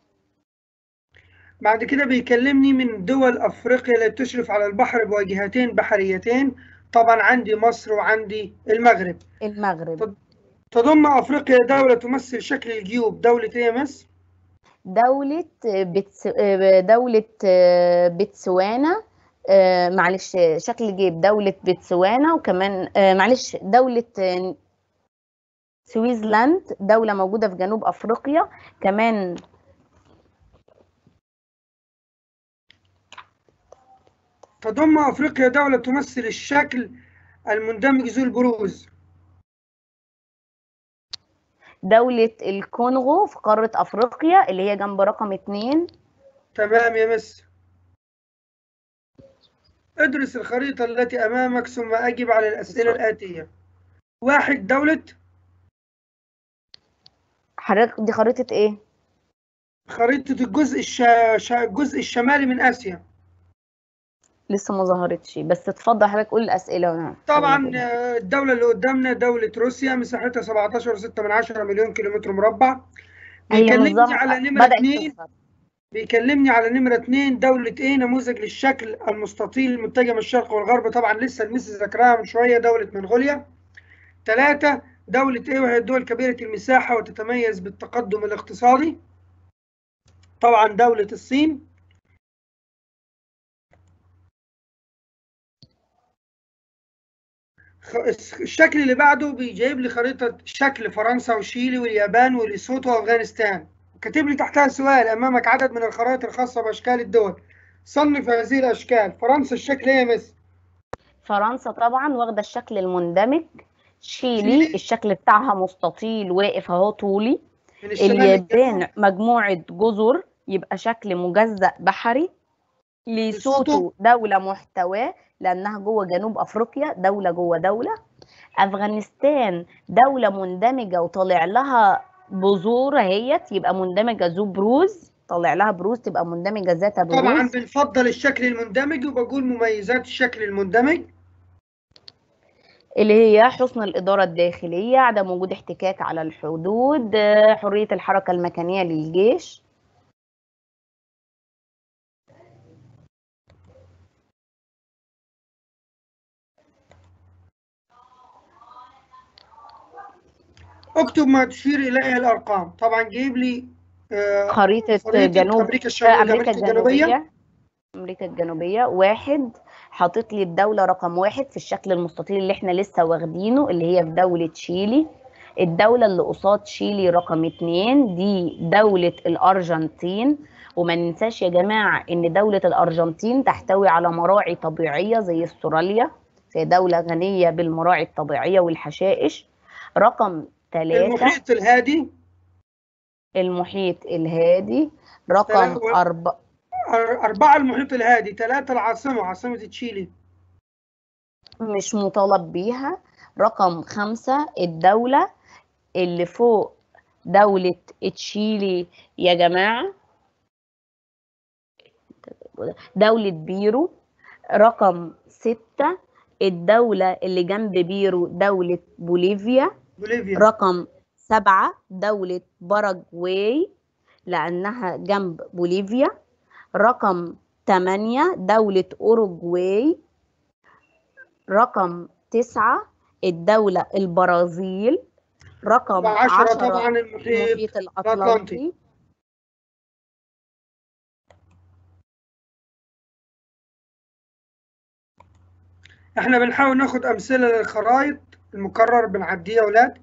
بعد كده بيكلمني من دول أفريقيا التي تشرف على البحر بواجهتين بحريتين طبعا عندي مصر وعندي المغرب المغرب تضم أفريقيا دولة تمثل شكل الجيوب دولة إيه يا مس؟ دولة بتس... دولة بتسوانا آه، معلش شكل جيب دولة بتسوانا وكمان آه، معلش دولة آه، سويسلاند دولة موجودة في جنوب أفريقيا كمان تضم أفريقيا دولة تمثل الشكل المندمج ذو البروز دولة الكونغو في قارة أفريقيا اللي هي جنب رقم اتنين تمام يا مس ادرس الخريطة التي أمامك ثم أجب على الأسئلة الآتية واحد دولة حضرتك دي خريطة إيه؟ خريطة الجزء الش... ش- الجزء الشمالي من آسيا لسه ما ظهرتش بس اتفضل حضرتك قول الأسئلة طبعا آه، الدولة اللي قدامنا دولة روسيا مساحتها 17.6 من عشرة مليون كيلومتر مربع هي بيكلمني نظام على نمرة بدأت اتنين تظهر بيكلمني على نمرة اتنين دولة ايه نموذج للشكل المستطيل المتجه من الشرق والغرب طبعا لسه المس ذكرها من شوية دولة منغوليا ثلاثة دولة ايه وهي الدول كبيرة المساحة وتتميز بالتقدم الاقتصادي طبعا دولة الصين خ- الشكل اللي بعده بيجيب لي خريطة شكل فرنسا وشيلي واليابان وليسوتو وأفغانستان كاتب لي تحتها سؤال أمامك عدد من الخرائط الخاصة بأشكال الدول صنف هذه الأشكال فرنسا الشكل إيه يا مس؟ فرنسا طبعا واخدة الشكل المندمج شيلي شيلي. الشكل بتاعها مستطيل واقف اهو طولي من الشمال اليابان للجنوب. مجموعة جزر يبقى شكل مجزأ بحري ليسوتو ليسوتو. دولة محتواه لأنها جوه جنوب أفريقيا دولة جوه دولة أفغانستان دولة مندمجة وطالع لها بذور اهيت يبقى مندمجة ذو بروز طالع لها بروز تبقى مندمجة ذات طبعا بروز بنفضل الشكل المندمج وبقول مميزات الشكل المندمج اللي هي حسن الإدارة الداخلية عدم وجود احتكاك على الحدود آه، حرية الحركة المكانية للجيش اكتب ما تشير إليه الأرقام طبعا جايب لي آه، خريطة خريطة جنوب أمريكا الشمالية أمريكا أمريكا الجنوبية الجنوبية أمريكا الجنوبية واحد حاطط لي الدولة رقم واحد في الشكل المستطيل اللي احنا لسه واخدينه اللي هي في دولة شيلي الدولة اللي قصاد شيلي رقم اتنين دي دولة الأرجنتين وما ننساش يا جماعة إن دولة الأرجنتين تحتوي على مراعي طبيعية زي استراليا فهي دولة غنية بالمراعي الطبيعية والحشائش رقم ثلاثة المحيط الهادي المحيط الهادي رقم ثلاثة. أربعة أر- أربعة المحيط الهادي ثلاثة العاصمة عاصمة تشيلي مش مطالب بيها رقم خمسة الدولة اللي فوق دولة تشيلي يا جماعة دولة بيرو رقم ستة الدولة اللي جنب بيرو دولة بوليفيا بوليفيا رقم سبعة دولة باراجواي لأنها جنب بوليفيا رقم تمانية دولة أوروجواي رقم تسعة الدولة البرازيل رقم وعشرة عشرة طبعا المحيط المحيط الأطلنطي احنا بنحاول ناخد أمثلة للخرائط المكرر بنعديه يا أولاد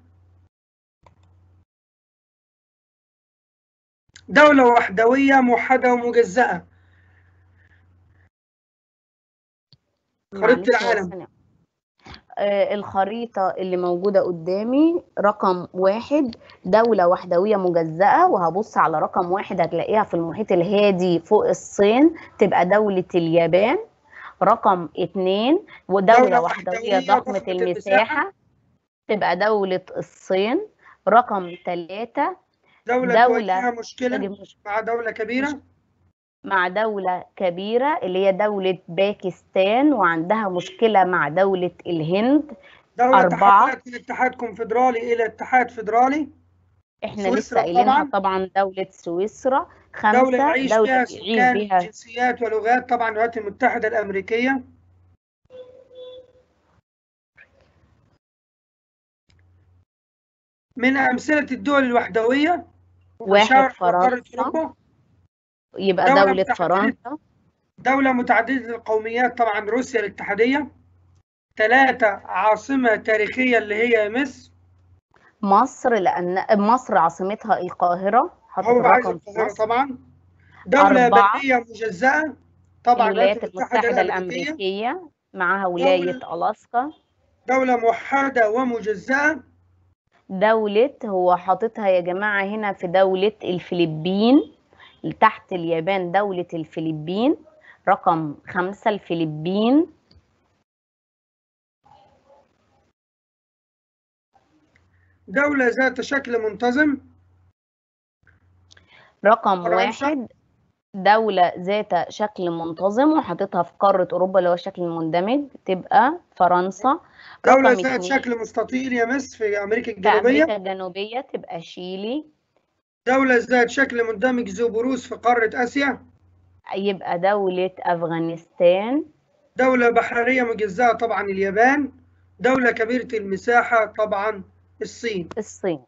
دولة وحدوية موحدة ومجزأة خريطة معلش يا العالم. ثانية. آه، الخريطة اللي موجودة قدامي رقم واحد دولة وحدوية مجزأة وهبص على رقم واحد هتلاقيها في المحيط الهادي فوق الصين تبقى دولة اليابان رقم اتنين ودولة دولة وحدوية وحدوية ضخمة ضخمة المساحة تبقى دولة الصين رقم ثلاثة دولة دولة تواجهها مشكلة مع دولة كبيرة مع دولة كبيرة اللي هي دولة باكستان وعندها مشكلة مع دولة الهند دولة أربعة. تحولت من اتحاد كونفدرالي إلى اتحاد فدرالي احنا سويسرا لسه قايلينها طبعاً. طبعا دولة سويسرا دولة خمسة يعيش دولة فيها يعيش سكان بيها جنسيات ولغات طبعا الولايات المتحدة الأمريكية من أمثلة الدول الوحدوية واحد تشارك في قارة فرنسا أوروبا يبقى دولة دولة متحدة. فرنسا دولة متعددة القوميات طبعا روسيا الاتحادية ثلاثة عاصمة تاريخية اللي هي مصر مصر لأن مصر عاصمتها القاهرة حاطط هو عايز الرقم في القاهرة مصر طبعا دولة أربعة. برية مجزأة طبعا الولايات المتحدة الأمريكية معاها ولاية ألاسكا دولة موحدة ومجزأة دولة هو حاططها يا جماعة هنا في دولة الفلبين تحت اليابان دولة الفلبين رقم خمسة الفلبين دولة ذات شكل منتظم رقم فرنسا. واحد دولة ذات شكل منتظم وحاططها في قارة أوروبا اللي هو الشكل المندمج تبقى فرنسا دولة رقم ذات اتنين شكل مستطيل يا مصر في أمريكا في الجنوبية أمريكا الجنوبية تبقى شيلي دولة ذات شكل مندمج ذو بروز في قارة آسيا يبقى دولة أفغانستان دولة بحرية مجزأة طبعا اليابان دولة كبيرة المساحة طبعا الصين الصين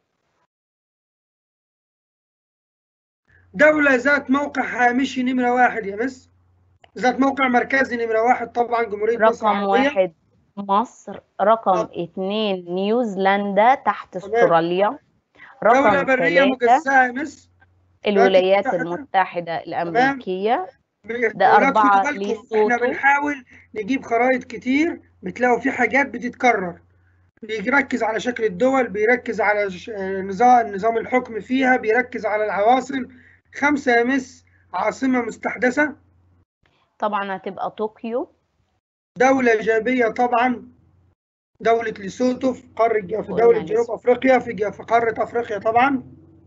دولة ذات موقع هامشي نمرة واحد يا مصر ذات موقع مركزي نمرة واحد طبعا جمهورية مصر رقم العربية واحد مصر رقم آه. اتنين نيوزيلندا تحت تمام. استراليا دولة رقم برية ثلاثة مجزأة يا مصر الولايات المتحدة. المتحدة الأمريكية ده ولاد أربعة خدوا بالكم، ليسوتو. احنا بنحاول نجيب خرائط كتير بتلاقوا في حاجات بتتكرر بيركز على شكل الدول بيركز على ش- نظام نظام الحكم فيها بيركز على العواصم خمسة يا مس عاصمة مستحدثة طبعا هتبقى طوكيو دولة إيجابية طبعا دولة ليسوتو في قارة في قلنا دولة جنوب ليسوتو. أفريقيا في ج- في قارة أفريقيا طبعا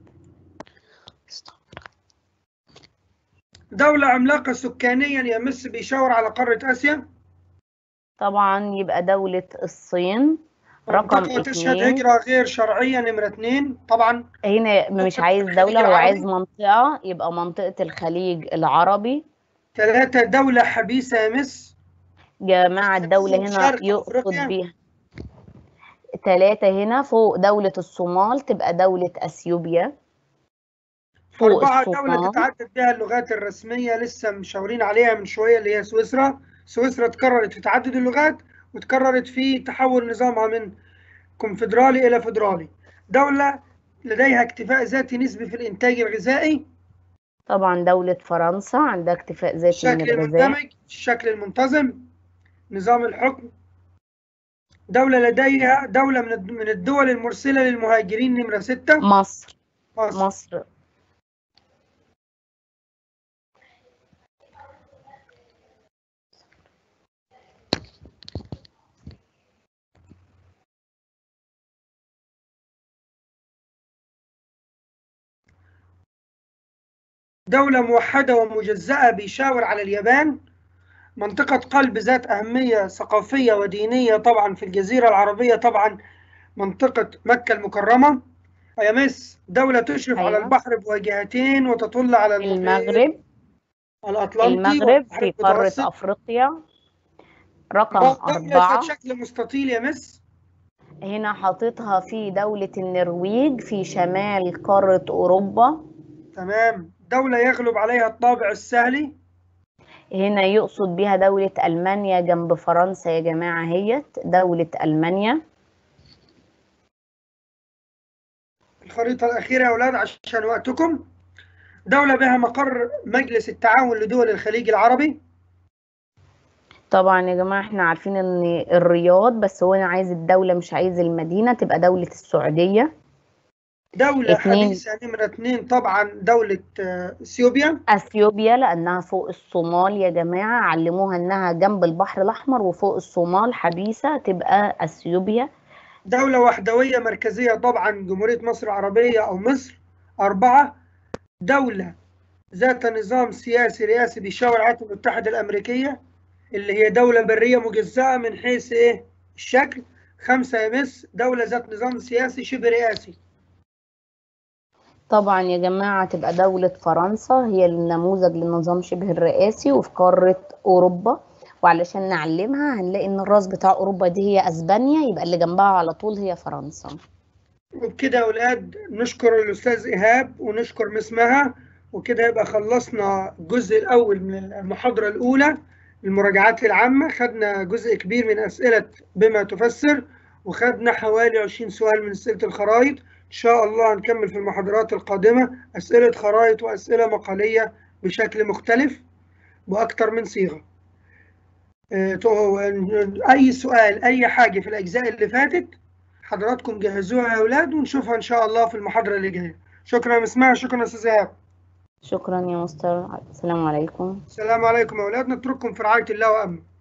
دولة عملاقة سكانيا يا مس بيشاور على قارة آسيا طبعا يبقى دولة الصين رقم منطقة تشهد اتنين. هجرة غير شرعية نمرة اتنين طبعا هنا مش منطقة عايز الخليج دولة هو عايز العربي. منطقة يبقى منطقة الخليج العربي ثلاثة دولة حبيسة يا مس جماعة الدولة هنا شرق يقصد أفريقيا. بيها ثلاثة هنا فوق دولة الصومال تبقى دولة أثيوبيا فوق أربعة دولة الصومال تتعدد بها اللغات الرسمية لسه مشاورين عليها من شوية اللي هي سويسرا سويسرا تكررت في تعدد اللغات وتكررت في تحول نظامها من كونفدرالي إلى فدرالي دولة لديها اكتفاء ذاتي نسبي في الإنتاج الغذائي طبعا دولة فرنسا عندها اكتفاء ذاتي من الشكل الغذاء المندمج الشكل المنتظم نظام الحكم دولة لديها دولة من الد- من الدول المرسلة للمهاجرين نمرة ستة مصر مصر مصر دولة موحدة ومجزأة بيشاور على اليابان منطقة قلب ذات أهمية ثقافية ودينية طبعا في الجزيرة العربية طبعا منطقة مكة المكرمة يا مس دولة تشرف على أيوة. البحر بوجهتين وتطل على المحيط المغرب الأطلنطي المغرب والبحر في قارة المتوسط. أفريقيا رقم دولة أربعة ذات شكل مستطيل يا مس هنا حاططها في دولة النرويج في شمال قارة أوروبا تمام دولة يغلب عليها الطابع السهلي هنا يقصد بها دولة ألمانيا جنب فرنسا يا جماعة هيت دولة ألمانيا الخريطة الأخيرة يا أولاد عشان وقتكم دولة بها مقر مجلس التعاون لدول الخليج العربي طبعا يا جماعة احنا عارفين ان الرياض بس هو عايز الدولة مش عايز المدينة تبقى دولة السعودية دولة اتنين. حديثة نمرة اتنين طبعا دولة آه، اثيوبيا اثيوبيا لانها فوق الصومال يا جماعة علموها انها جنب البحر الاحمر وفوق الصومال حبيسة تبقى اثيوبيا دولة وحدوية مركزية طبعا جمهورية مصر العربية أو مصر أربعة دولة ذات نظام سياسي رئاسي بيشاور الولايات المتحدة الأمريكية اللي هي دولة برية مجزأة من حيث إيه الشكل خمسة يا مس دولة ذات نظام سياسي شبه رئاسي طبعا يا جماعة تبقى دولة فرنسا هي النموذج للنظام شبه الرئاسي وفي قارة أوروبا وعلشان نعلمها هنلاقي إن الراس بتاع أوروبا دي هي أسبانيا يبقى اللي جنبها على طول هي فرنسا وبكده يا أولاد نشكر الأستاذ إيهاب ونشكر مس مها وكده يبقى خلصنا الجزء الأول من المحاضرة الأولى المراجعات العامة خدنا جزء كبير من أسئلة بما تفسر وخدنا حوالي 20 سؤال من أسئلة الخرائط إن شاء الله هنكمل في المحاضرات القادمة أسئلة خرائط وأسئلة مقالية بشكل مختلف بأكثر من صيغة آه، تو- أي سؤال أي حاجة في الأجزاء اللي فاتت حضراتكم جهزوها يا أولاد ونشوفها إن شاء الله في المحاضرة اللي جاية شكرا يا مسمع شكرا يا أستاذ إيهاب شكرا يا مستر السلام عليكم السلام عليكم يا أولاد نترككم في رعاية الله وأمنه